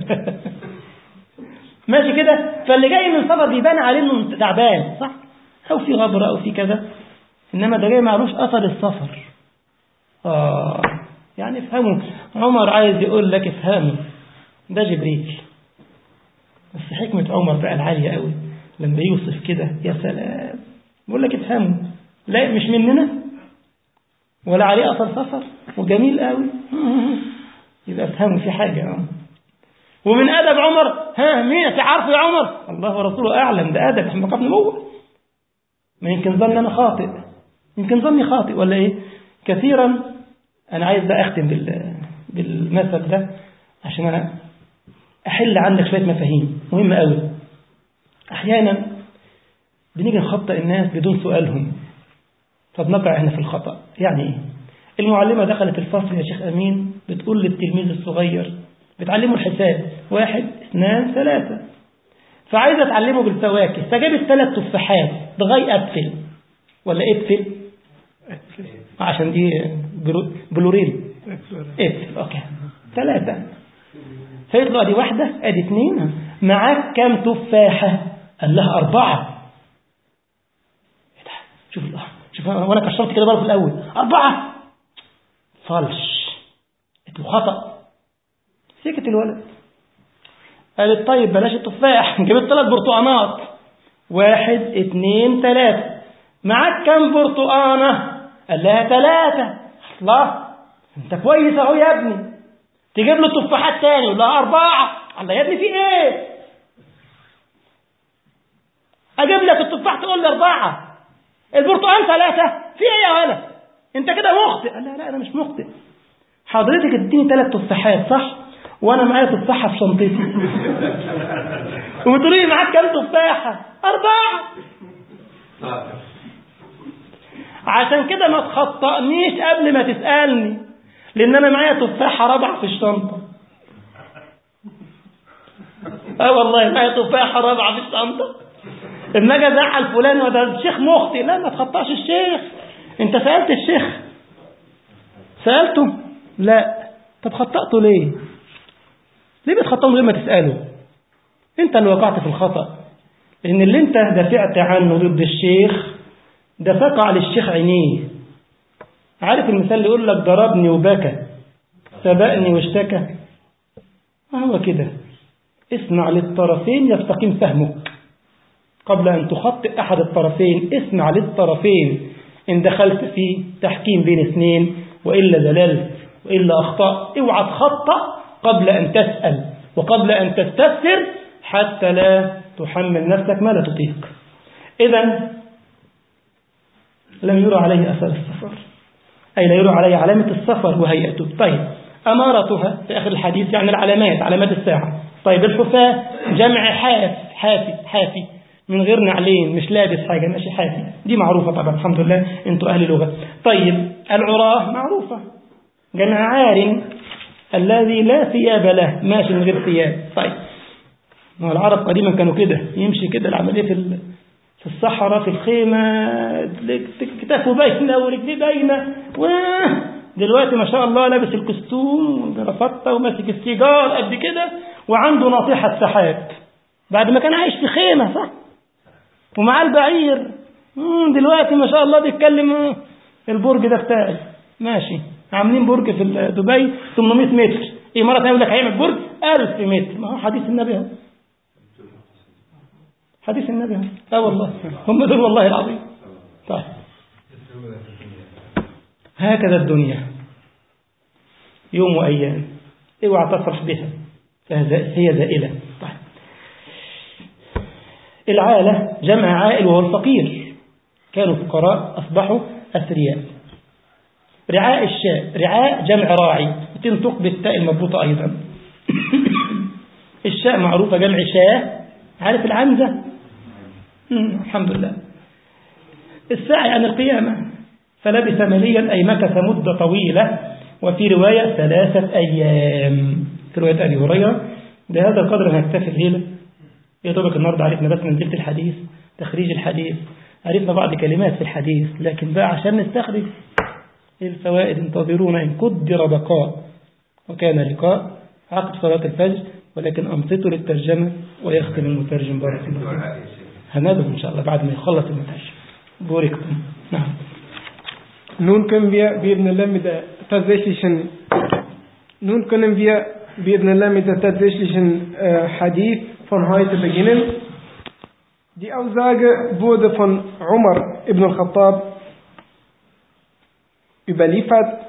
ماشي كده فاللي جاي من سفر بيبان عليه انه تعبان صح او في غبره او في كذا انما ده جاي معلوش اثر السفر اه يعني افهموا عمر عايز يقول لك افهموا ده جبريل بس حكمة عمر بقى العالية قوي لما يوصف كده يا سلام بقول لك افهموا لا مش مننا ولا عليه أثر سفر وجميل قوي يبقى افهموا في حاجة ومن أدب عمر ها مين تعرفوا يا عمر الله ورسوله أعلم ده أدب احنا مقام نبوة ما يمكن ظن أنا خاطئ يمكن ظني خاطئ ولا إيه كثيرا أنا عايز بقى أختم بال... بالمثل ده عشان أنا أحل عندك شوية مفاهيم مهمة قوي أحيانا بنيجي نخطئ الناس بدون سؤالهم فبنقع هنا في الخطأ يعني إيه المعلمة دخلت الفصل يا شيخ أمين بتقول للتلميذ الصغير بتعلمه الحساب واحد اثنان ثلاثة فعايزة تعلمه بالفواكه فجابت ثلاث تفاحات بغاية أبفل ولا إبفل عشان دي بلوريل إبفل أوكي ثلاثة فقلت له ادي واحدة ادي اثنين معاك كام تفاحة قال لها أربعة شوف شوف وانا كشرت كده برضه في الأول أربعة فالش قلت له خطأ سكت الولد قالت طيب بلاش التفاح جبت ثلاث برتقانات واحد اثنين ثلاثة معاك كام برتقانة قال لها ثلاثة الله انت كويس اهو يا ابني تجيب له تفاحات تاني يقول لها أربعة الله يا ابني في إيه؟ أجيب لك التفاح تقول لي أربعة البرتقال ثلاثة في إيه يا ولد؟ أنت كده مخطئ قال لها لا أنا مش مخطئ حضرتك اديني ثلاث تفاحات صح؟ وأنا معايا تفاحة في شنطتي وبتقولي لي معاك كام تفاحة؟ أربعة عشان كده ما تخطئنيش قبل ما تسألني لان انا معايا تفاحه رابعه في الشنطه اه والله معايا تفاحه رابعه في الشنطه اما اجي ازعل فلان وده الشيخ مخطئ لا ما تخطاش الشيخ انت سالت الشيخ سالته لا طب خطأته ليه ليه بتخطئه من غير ما تساله انت اللي وقعت في الخطأ لان اللي انت دافعت عنه ضد الشيخ ده فقع للشيخ عينيه عارف المثال اللي يقول لك ضربني وبكى سبقني واشتكى هو كده اسمع للطرفين يستقيم فهمك قبل أن تخطئ أحد الطرفين اسمع للطرفين إن دخلت في تحكيم بين اثنين وإلا دللت وإلا أخطأ اوعى تخطأ قبل أن تسأل وقبل أن تستفسر حتى لا تحمل نفسك ما لا تطيق إذا لم يرى عليه أثر السفر أي لا يرى عليه علامة السفر وهيئته طيب أمارتها في آخر الحديث يعني العلامات علامات الساعة طيب الحفاة جمع حاف حافي حافي من غير نعلين مش لابس حاجة ماشي حافي دي معروفة طبعا الحمد لله انتوا أهل لغة طيب العراه معروفة جمع عار الذي لا ثياب له ماشي من غير ثياب طيب ما العرب قديما كانوا كده يمشي كده العملية في في الصحراء في الخيمة كتافه باينة ورجليه باينة دلوقتي ما شاء الله لابس الكستوم والجرافطة وماسك السيجار قد كده وعنده ناطحة سحاب بعد ما كان عايش في خيمة صح ومعاه البعير دلوقتي ما شاء الله بيتكلم البرج ده بتاعي ماشي عاملين برج في دبي 800 متر ايه مرة ثانيه يقول لك هيعمل برج 1000 متر ما هو حديث النبي اهو حديث النبي اهو اه والله هم دول والله العظيم طيب هكذا الدنيا يوم وأيام اوعى تفرح بها فهي زائلة طيب العالة جمع عائل وهو الفقير كانوا فقراء أصبحوا أثرياء رعاء الشاء رعاء جمع راعي تنطق بالتاء المربوطة أيضا الشاء معروفة جمع شاء عارف العنزة الحمد لله الساعي عن القيامة فلبث مليا أي مكث مدة طويلة وفي رواية ثلاثة أيام في رواية أبي هريرة بهذا القدر هنكتفي الليلة يا دوبك النهارده عرفنا بس منزلة الحديث تخريج الحديث عرفنا بعض كلمات في الحديث لكن بقى عشان نستخرج الفوائد انتظرونا إن قدر بقاء وكان لقاء عقد صلاة الفجر ولكن أنصتوا للترجمة ويختم المترجم بارك الله هنادم إن شاء الله بعد ما يخلص المترجم بوركتم نعم Nun können wir bi'idhnillah mit der tatsächlichen Nun können wir bi'idhnillah mit der tatsächlichen äh, Hadith von heute beginnen. Die Aussage wurde von Umar ibn al-Khattab überliefert.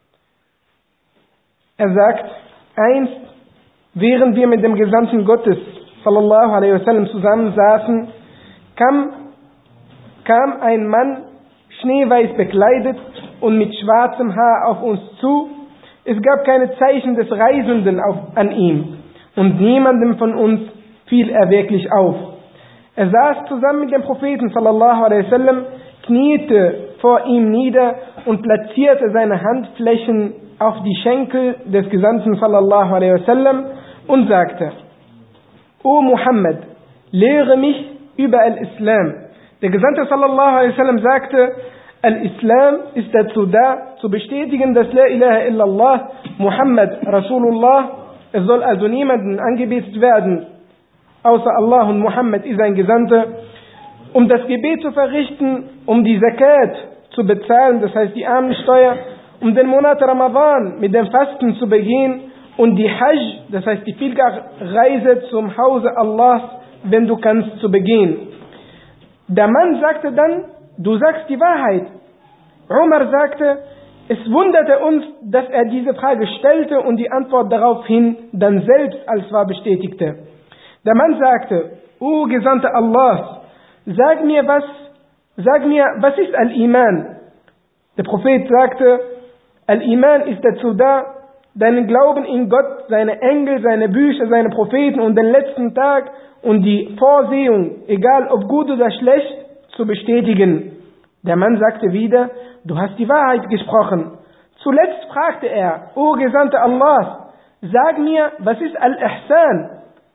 Er sagt, einst, während wir mit dem Gesandten Gottes sallallahu alaihi wasallam zusammensaßen, kam, kam ein Mann schneeweiß bekleidet und mit schwarzem Haar auf uns zu. Es gab keine Zeichen des Reisenden auf, an ihm und niemandem von uns fiel er wirklich auf. Er saß zusammen mit dem Propheten sallallahu alaihi wasallam, kniete vor ihm nieder und platzierte seine Handflächen auf die Schenkel des Gesandten sallallahu alaihi wasallam und sagte: O Muhammad, lehre mich über al-Islam. Der Gesandte sallallahu alaihi wasallam sagte: Al-Islam ist dazu da, zu bestätigen, dass La ilaha illallah Muhammad Rasulullah, es soll also niemanden angebetet werden, außer Allah und Muhammad ist ein Gesandter, um das Gebet zu verrichten, um die Zakat zu bezahlen, das heißt die Armensteuer, um den Monat Ramadan mit dem Fasten zu begehen und die Hajj, das heißt die Pilgerreise zum Hause Allahs, wenn du kannst, zu begehen. Der Mann sagte dann, du sagst die Wahrheit. Umar sagte, es wunderte uns, dass er diese Frage stellte und die Antwort daraufhin dann selbst als wahr bestätigte. Der Mann sagte, O Gesandter Allahs, sag mir was, sag mir, was ist Al-Iman? Der Prophet sagte, Al-Iman ist dazu da, deinen Glauben in Gott, seine Engel, seine Bücher, seine Propheten und den letzten Tag und die Vorsehung, egal ob gut oder schlecht, zu bestätigen. Der Mann sagte wieder, du hast die Wahrheit gesprochen. Zuletzt fragte er, O Gesandter Allahs, sag mir, was ist Al-Ihsan?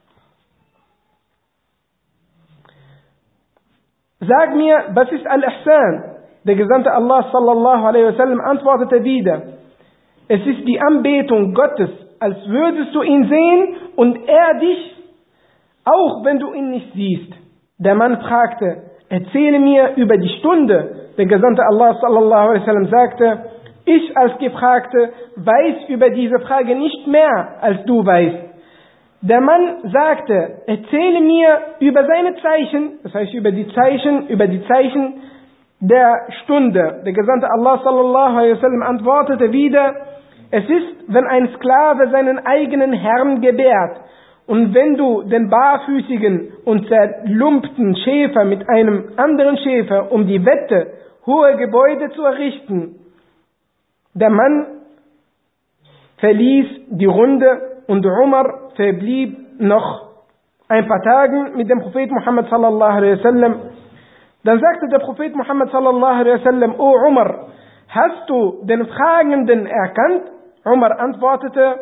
Sag mir, was ist Al-Ihsan? Der Gesandte Allah sallallahu alaihi wasallam antwortete wieder, es ist die Anbetung Gottes, als würdest du ihn sehen und er dich, auch wenn du ihn nicht siehst. Der Mann fragte, erzähle mir über die Stunde. Der Gesandte Allah sallallahu alaihi wasallam sagte, ich als Gefragte weiß über diese Frage nicht mehr, als du weißt. Der Mann sagte, erzähle mir über seine Zeichen, das heißt über die Zeichen, über die Zeichen der Stunde. Der Gesandte Allah sallallahu alaihi wasallam antwortete wieder, es ist, wenn ein Sklave seinen eigenen Herrn gebärt Und wenn du den barfüßigen und zerlumpten Schäfer mit einem anderen Schäfer um die Wette hohe Gebäude zu errichten, der Mann verließ die Runde und Umar verblieb noch ein paar Tage mit dem Prophet Muhammad sallallahu alaihi wasallam. Dann sagte der Prophet Muhammad sallallahu alaihi wasallam, O Umar, hast du den Fragenden erkannt? Umar antwortete,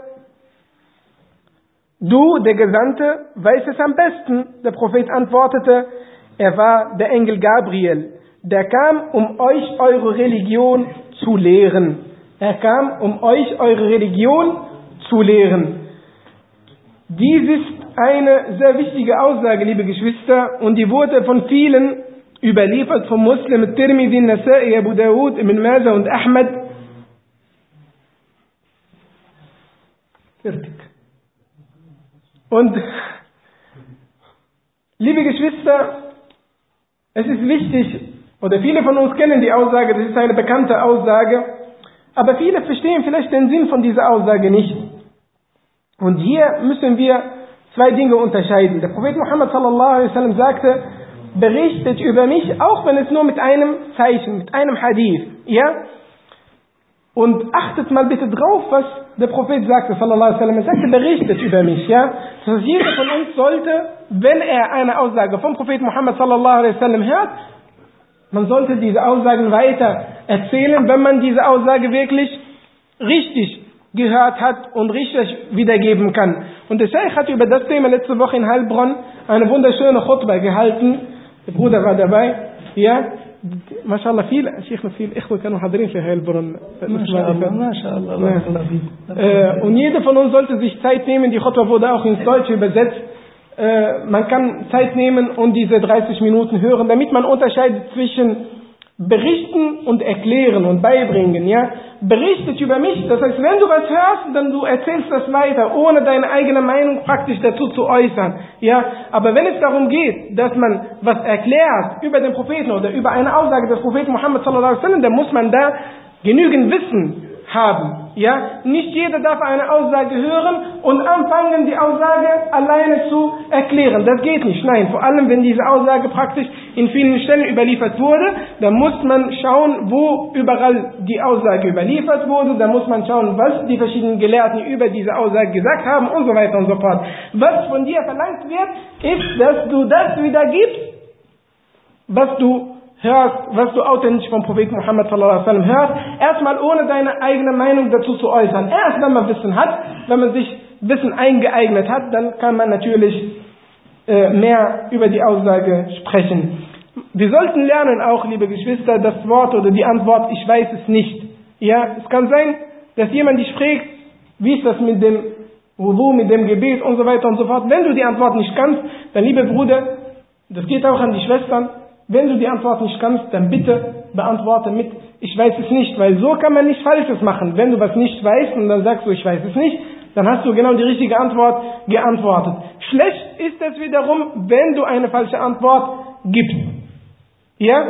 Du, der Gesandte, weißt es am besten. Der Prophet antwortete, er war der Engel Gabriel. Der kam, um euch eure Religion zu lehren. Er kam, um euch eure Religion zu lehren. Dies ist eine sehr wichtige Aussage, liebe Geschwister, und die wurde von vielen überliefert, vom Muslim, Tirmidhi, Nasa'i, Abu Dawud, Ibn Majah und Ahmad. Fertig. Und liebe Geschwister, es ist wichtig, oder viele von uns kennen die Aussage, das ist eine bekannte Aussage, aber viele verstehen vielleicht den Sinn von dieser Aussage nicht. Und hier müssen wir zwei Dinge unterscheiden. Der Prophet Muhammad sallallahu alaihi wasallam sagte, berichtet über mich, auch wenn es nur mit einem Zeichen, mit einem Hadith, ja? Und achtet mal bitte drauf, was der Prophet sagte, sallallahu alaihi wasallam. Er sagte, berichtet über mich, ja. Das heißt, jeder von uns sollte, wenn er eine Aussage vom Prophet Muhammad sallallahu alaihi wasallam hört, man sollte diese Aussagen weiter erzählen, wenn man diese Aussage wirklich richtig gehört hat und richtig wiedergeben kann. Und der Sheikh hat über das Thema letzte Woche in Heilbronn eine wunderschöne Khutbah gehalten. Der Bruder war dabei, ja. ما شاء الله في شيخنا في اخوه كانوا حاضرين في هيلبرون ما شاء الله ما شاء الله بارك الله فيك äh, und jeder von uns sollte sich Zeit nehmen die Khutbah wurde auch ins Deutsche übersetzt äh, man kann Zeit nehmen und diese 30 Minuten hören damit man unterscheidet zwischen berichten und erklären und beibringen, ja. Berichtet über mich, das heißt, wenn du was hörst, dann du erzählst das weiter, ohne deine eigene Meinung praktisch dazu zu äußern, ja. Aber wenn es darum geht, dass man was erklärt über den Propheten oder über eine Aussage des Propheten Muhammad sallallahu alaihi wasallam, dann muss man da genügend Wissen haben. Ja, nicht jeder darf eine Aussage hören und anfangen, die Aussage alleine zu erklären. Das geht nicht. Nein, vor allem, wenn diese Aussage praktisch in vielen Stellen überliefert wurde, dann muss man schauen, wo überall die Aussage überliefert wurde. Da muss man schauen, was die verschiedenen Gelehrten über diese Aussage gesagt haben und so weiter und so fort. Was von dir verlangt wird, ist, dass du das wiedergibst, was du hörst, was du authentisch vom Propheten Muhammad sallallahu alaihi wasallam hörst, erstmal ohne deine eigene Meinung dazu zu äußern. Erst wenn man Wissen hat, wenn man sich Wissen eingeeignet hat, dann kann man natürlich äh, mehr über die Aussage sprechen. Wir sollten lernen auch, liebe Geschwister, das Wort oder die Antwort, ich weiß es nicht. Ja, es kann sein, dass jemand dich fragt, wie ist das mit dem Wudu, mit dem Gebet und so weiter und so fort. Wenn du die Antwort nicht kannst, dann liebe Bruder, das geht auch an die Schwestern, wenn du die Antwort nicht kannst, dann bitte beantworte mit, ich weiß es nicht, weil so kann man nicht Falsches machen. Wenn du was nicht weißt und dann sagst du, ich weiß es nicht, dann hast du genau die richtige Antwort geantwortet. Schlecht ist es wiederum, wenn du eine falsche Antwort gibst. Ja?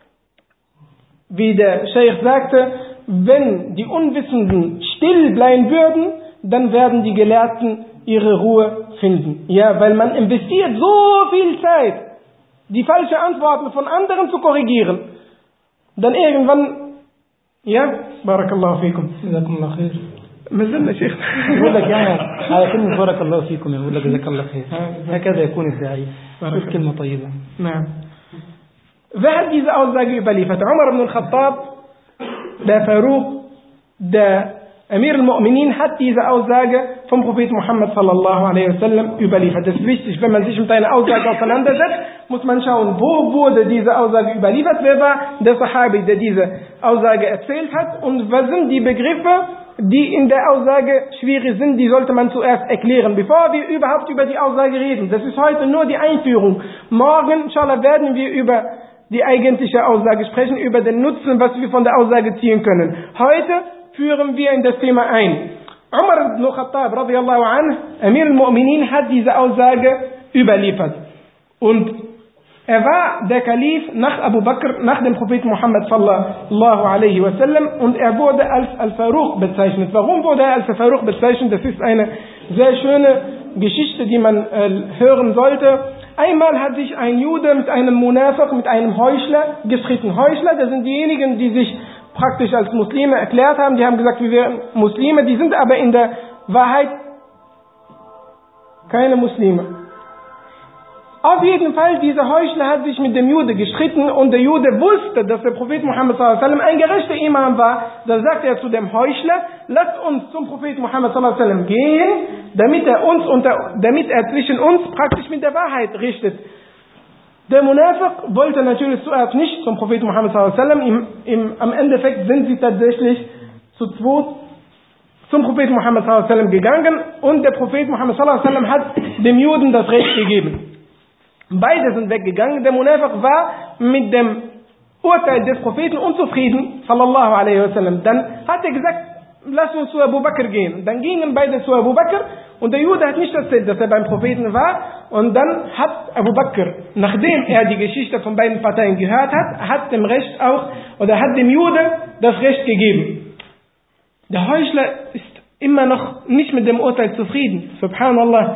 Wie der Sheikh sagte, wenn die Unwissenden still bleiben würden, dann werden die Gelehrten ihre Ruhe finden. Ja, weil man investiert so viel Zeit die falsche Antworten von anderen zu korrigieren. Dann irgendwann, ja, barakallahu fikum. جزاكم الله خير ما زلنا شيخ يقول لك يعني على كلمة بارك الله فيكم يقول لك جزاك الله خير هكذا يكون الداعية بارك شوف كلمة طيبة نعم Wer hat diese Aussage überliefert? Umar ibn al-Khattab, der Faruq, der Amir al-Mu'minin hat diese Aussage vom Prophet Muhammad sallallahu alaihi wasallam überliefert. Das ist wichtig, wenn man sich mit einer Aussage auseinandersetzt, muss man schauen, wo wurde diese Aussage überliefert, wer war der Sahabi, der diese Aussage erzählt hat und was sind die Begriffe, die in der Aussage schwierig sind, die sollte man zuerst erklären, bevor wir überhaupt über die Aussage reden. Das ist heute nur die Einführung. Morgen, inshallah, werden wir über die eigentliche Aussage sprechen, über den Nutzen, was wir von der Aussage ziehen können. Heute führen wir in das Thema ein. Umar ibn Khattab, radiallahu anh, Amir al-Mu'minin, hat diese Aussage überliefert. Und er war der Kalif nach Abu Bakr, nach dem Propheten Muhammad sallallahu alaihi wasallam und er wurde als Al-Faruq bezeichnet. Warum wurde er als Al-Faruq bezeichnet? Das ist eine sehr schöne Geschichte, die man äh, hören sollte. Einmal hat sich ein Jude mit einem Munafik, mit einem Heuchler gestritten. Heuchler, das sind diejenigen, die sich praktisch als Muslime erklärt haben. Die haben gesagt, wir wären Muslime, die sind aber in der Wahrheit keine Muslime. Auf jeden Fall, dieser Heuchler hat sich mit dem Jude gestritten und der Jude wusste, dass der Prophet Muhammad sallam ein gerechter Imam war. Da sagt er zu dem Heuchler, lass uns zum Prophet Muhammad sallam gehen, damit er uns unter, damit er zwischen uns praktisch mit der Wahrheit richtet. Der Munafiq wollte natürlich zuerst nicht zum Prophet Muhammad sallam. Im, im, am Endeffekt sind sie tatsächlich zu zweit zum Prophet Muhammad sallam gegangen und der Prophet Muhammad sallam hat dem Juden das Recht gegeben. Beide sind weggegangen. Der Munafiq war mit dem Urteil des Propheten unzufrieden, sallallahu alaihi wasallam. Dann hat er gesagt, lass uns zu Abu Bakr gehen. Dann gingen beide zu Abu Bakr und der Jude hat nicht erzählt, dass er beim Propheten war. Und dann hat Abu Bakr, nachdem er die Geschichte von beiden Parteien gehört hat, hat dem Recht auch, oder hat dem Jude das Recht gegeben. Der Heuchler ist immer noch nicht mit dem Urteil zufrieden. Subhanallah.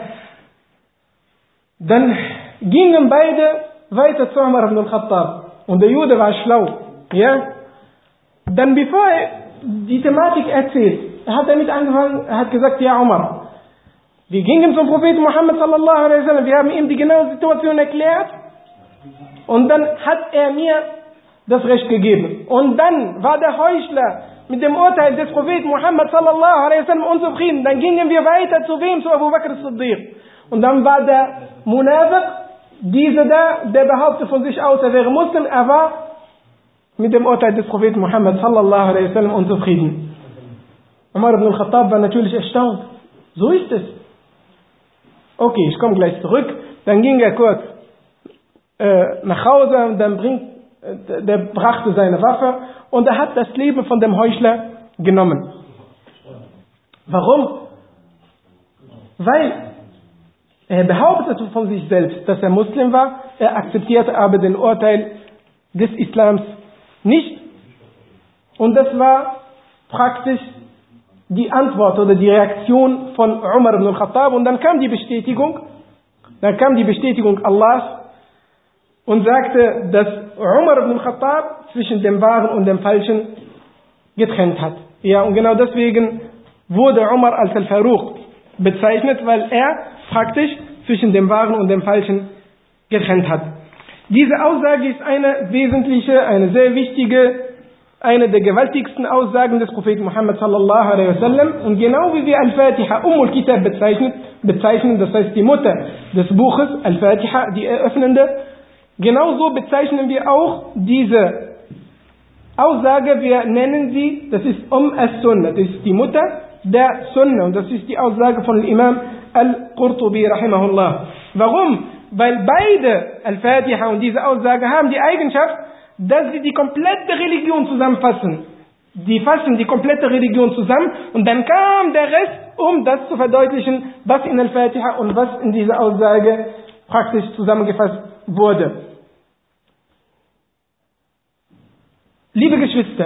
Dann gingen beide weiter zu Umar ibn al-Khattab. Und der Jude war schlau. Ja? Dann bevor er die Thematik erzählt, hat er damit angefangen, er hat gesagt, ja Umar, wir gingen zum Propheten Muhammad sallallahu alaihi wasallam, wir haben ihm die genaue Situation erklärt und dann hat er mir das Recht gegeben. Und dann war der Heuchler mit dem Urteil des Propheten Muhammad sallallahu alaihi wasallam unzufrieden. Dann gingen wir weiter zu wem? Zu Abu Bakr Siddiq. Und dann war der Munafiq dieser da, der behauptet von sich aus, er wäre Muslim, er war mit dem Urteil des Propheten Muhammad sallallahu alaihi wasallam unzufrieden. Umar ibn al-Khattab war natürlich erstaunt. So ist es. Okay, ich komme gleich zurück. Dann ging er kurz äh, nach Hause und dann bringt, äh, der brachte seine Waffe und er hat das Leben von dem Heuchler genommen. Warum? Weil er behauptete von sich selbst, dass er Muslim war, er akzeptierte aber den Urteil des Islams nicht. Und das war praktisch die Antwort oder die Reaktion von Umar ibn al-Khattab. Und dann kam die Bestätigung, dann kam die Bestätigung Allahs und sagte, dass Umar ibn al-Khattab zwischen dem Wahren und dem Falschen getrennt hat. Ja, und genau deswegen wurde Umar als Al-Faruq bezeichnet, weil er praktisch zwischen dem Wahren und dem Falschen getrennt hat. Diese Aussage ist eine wesentliche, eine sehr wichtige, eine der gewaltigsten Aussagen des Propheten Muhammad sallallahu alaihi wasallam. Und genau wie wir Al-Fatiha Ummul Kitab bezeichnen, bezeichnen, das heißt die Mutter des Buches, Al-Fatiha, die eröffnende, genauso bezeichnen wir auch diese Aussage, wir nennen sie, das ist Um as-Sunnah, das ist die Mutter der Sunnah. Und das ist die Aussage von Imam Al-Qurtubi rahimahullah. Warum? Weil beide Al-Fatiha und diese Aussage haben die Eigenschaft, dass sie die komplette Religion zusammenfassen. Die fassen die komplette Religion zusammen und dann kam der Rest, um das zu verdeutlichen, was in Al-Fatiha und was in dieser Aussage praktisch zusammengefasst wurde. Liebe Geschwister,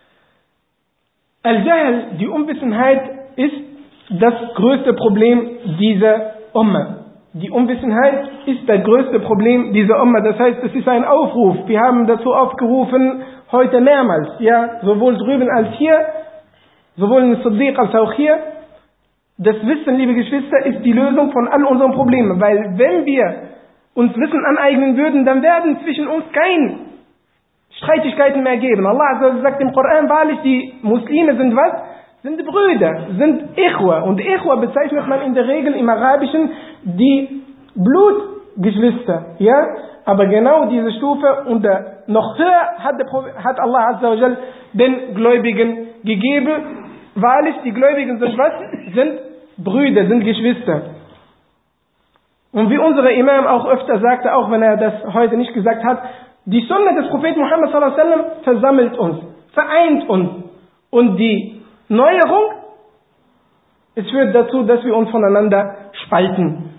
Al-Jahl, die Unwissenheit, ist das größte Problem dieser Umma. Die Unwissenheit ist das größte Problem dieser Umma. Das heißt, es ist ein Aufruf. Wir haben dazu aufgerufen, heute mehrmals, ja, sowohl drüben als hier, sowohl in Siddiq als auch hier. Das Wissen, liebe Geschwister, ist die Lösung von all unseren Problemen. Weil wenn wir uns Wissen aneignen würden, dann werden zwischen uns kein Streitigkeiten mehr geben. Allah sagt im Koran wahrlich, die Muslime sind was? Sind Brüder, sind Ichwa. Und Ichwa bezeichnet man in der Regel im Arabischen die Blutgeschwister. Ja? Aber genau diese Stufe und noch höher hat, der, hat Allah Azza wa Jal den Gläubigen gegeben. Wahrlich, die Gläubigen sind was? Sind Brüder, sind Geschwister. Und wie unser Imam auch öfter sagte, auch wenn er das heute nicht gesagt hat, die Sunna des Propheten Muhammad sallallahu alaihi wasallam versammelt uns, vereint uns. Und die Neuerung, es führt dazu, dass wir uns voneinander spalten.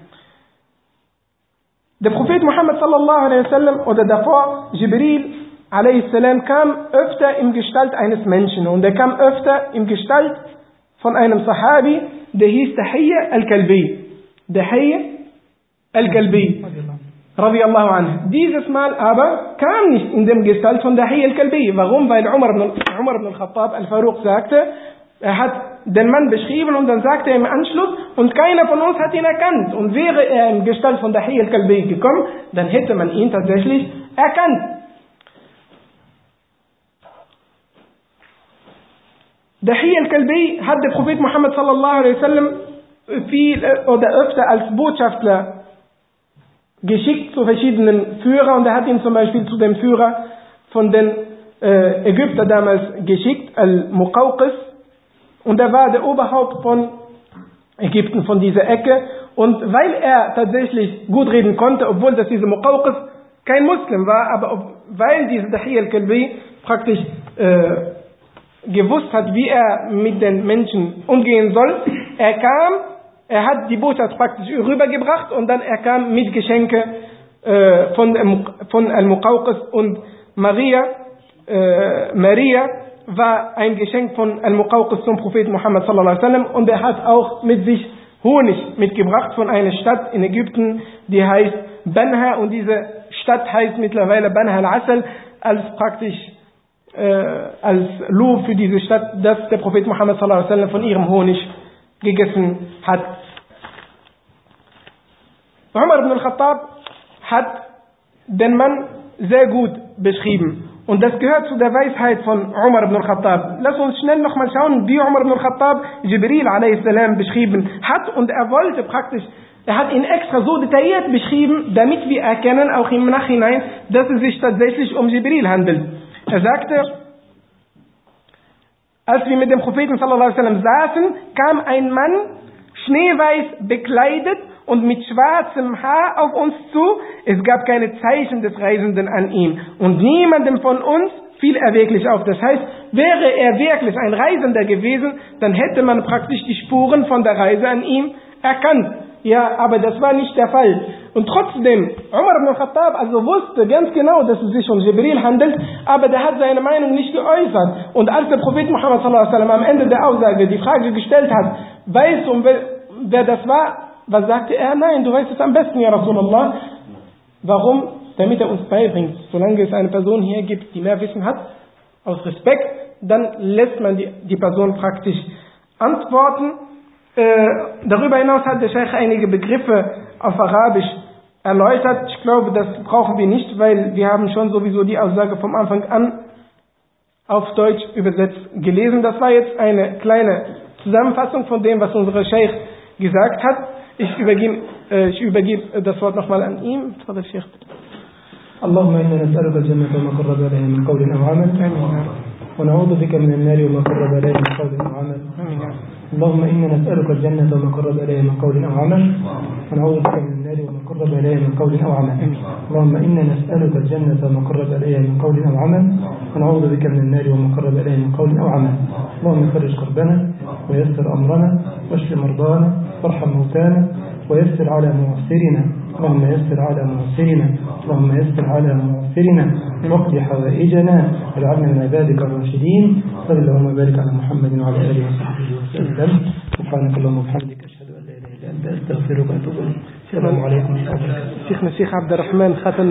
Der Prophet Muhammad sallallahu alaihi wasallam oder davor Jibril alaihi salam kam öfter im Gestalt eines Menschen und er kam öfter im Gestalt von einem Sahabi, der hieß Tahiyya al-Kalbi. Dahiyya al-Kalbi radiallahu anhu. Dieses Mal aber kam nicht in dem Gestalt von Dahiyya al-Kalbi. Warum? Weil Umar ibn, Umar ibn al-Khattab al-Faruq sagte, er hat den Mann beschrieben und dann sagte er im Anschluss, und keiner von uns hat ihn erkannt. Und wäre er im Gestalt von Dahiyya al-Kalbi gekommen, dann hätte man ihn tatsächlich erkannt. Dahiyya al-Kalbi hat der Prophet Muhammad sallallahu alaihi wasallam viel oder öfter als Botschafter geschickt zu verschiedenen Führern und er hat ihn zum Beispiel zu dem Führer von den äh, Ägypter damals geschickt, Al-Muqawqis und er war der Oberhaupt von Ägypten, von dieser Ecke und weil er tatsächlich gut reden konnte, obwohl das dieser Muqawqis kein Muslim war, aber ob, weil dieser Dahiyya al-Kalbi praktisch äh, gewusst hat, wie er mit den Menschen umgehen soll. Er kam, er hat die Botschaft praktisch rübergebracht und dann er kam mit Geschenke äh, von, von Al-Muqawqis und Maria, äh, Maria war ein Geschenk von Al-Muqawqis zum Propheten Muhammad sallallahu alaihi wasallam und er hat auch mit sich Honig mitgebracht von einer Stadt in Ägypten, die heißt Banha und diese Stadt heißt mittlerweile Banha al-Asal als praktisch äh, als Lob für diese Stadt, dass der Prophet Muhammad sallallahu alaihi wasallam von ihrem Honig gegessen hat. Umar ibn al-Khattab hat den Mann sehr gut beschrieben. Und das gehört zu der Weisheit von Umar ibn al-Khattab. Lass uns schnell nochmal schauen, wie Umar ibn al-Khattab Jibril a.s. beschrieben hat. Und er wollte praktisch, er hat ihn extra so detailliert beschrieben, damit wir erkennen, auch im Nachhinein, dass es sich tatsächlich um Jibril handelt. Er sagte, als wir mit dem Propheten sallallahu alaihi wasallam saßen, kam ein Mann schneeweiß bekleidet und mit schwarzem Haar auf uns zu. Es gab keine Zeichen des Reisenden an ihm und niemandem von uns fiel er wirklich auf. Das heißt, wäre er wirklich ein Reisender gewesen, dann hätte man praktisch die Spuren von der Reise an ihm erkannt. Ja, aber das war nicht der Fall. Und trotzdem, Umar ibn Khattab also wusste ganz genau, dass es sich um Jibril handelt, aber der hat seine Meinung nicht geäußert. Und als der Prophet Muhammad sallallahu alaihi wasallam am Ende der Aussage die Frage gestellt hat, weißt du, wer, wer das war, was sagte er? Nein, du weißt es am besten, ja Rasulallah. Warum? Damit er uns beibringt, solange es eine Person hier gibt, die mehr Wissen hat, aus Respekt, dann lässt man die, die Person praktisch antworten äh, darüber hinaus hat der Sheikh einige Begriffe auf Arabisch erläutert. Ich glaube, das brauchen wir nicht, weil wir haben schon sowieso die Aussage vom Anfang an auf Deutsch übersetzt gelesen. Das war jetzt eine kleine Zusammenfassung von dem, was unser Sheikh gesagt hat. Ich übergebe, äh, ich übergebe das Wort nochmal an ihn. Sheikh. اللهم إنا نسألك الجنة وما قرب إليها من قول أو عمل ونعوذ بك من النار وما قرب إليها من قول أو عمل اللهم إنا نسألك الجنة وما قرب إليها من قول أو عمل ونعوذ بك من النار وما قرب إليها من قول أو عمل اللهم إنا نسألك الجنة وما قرب إليها من قول أو عمل ونعوذ بك من النار وما قرب إليها من قول أو عمل اللهم فرج كربنا ويسر أمرنا واشف مرضانا وارحم موتانا ويسر على معسرنا اللهم يسر على معسرنا اللهم يسر على معسرنا واقض حوائجنا واجعلنا من عبادك الراشدين صلى اللهم وبارك على محمد وعلى اله وصحبه وسلم سبحانك اللهم وبحمدك اشهد ان لا اله الا انت استغفرك واتوب اليك السلام عليكم ورحمه الله وبركاته شيخنا الشيخ عبد الرحمن ختم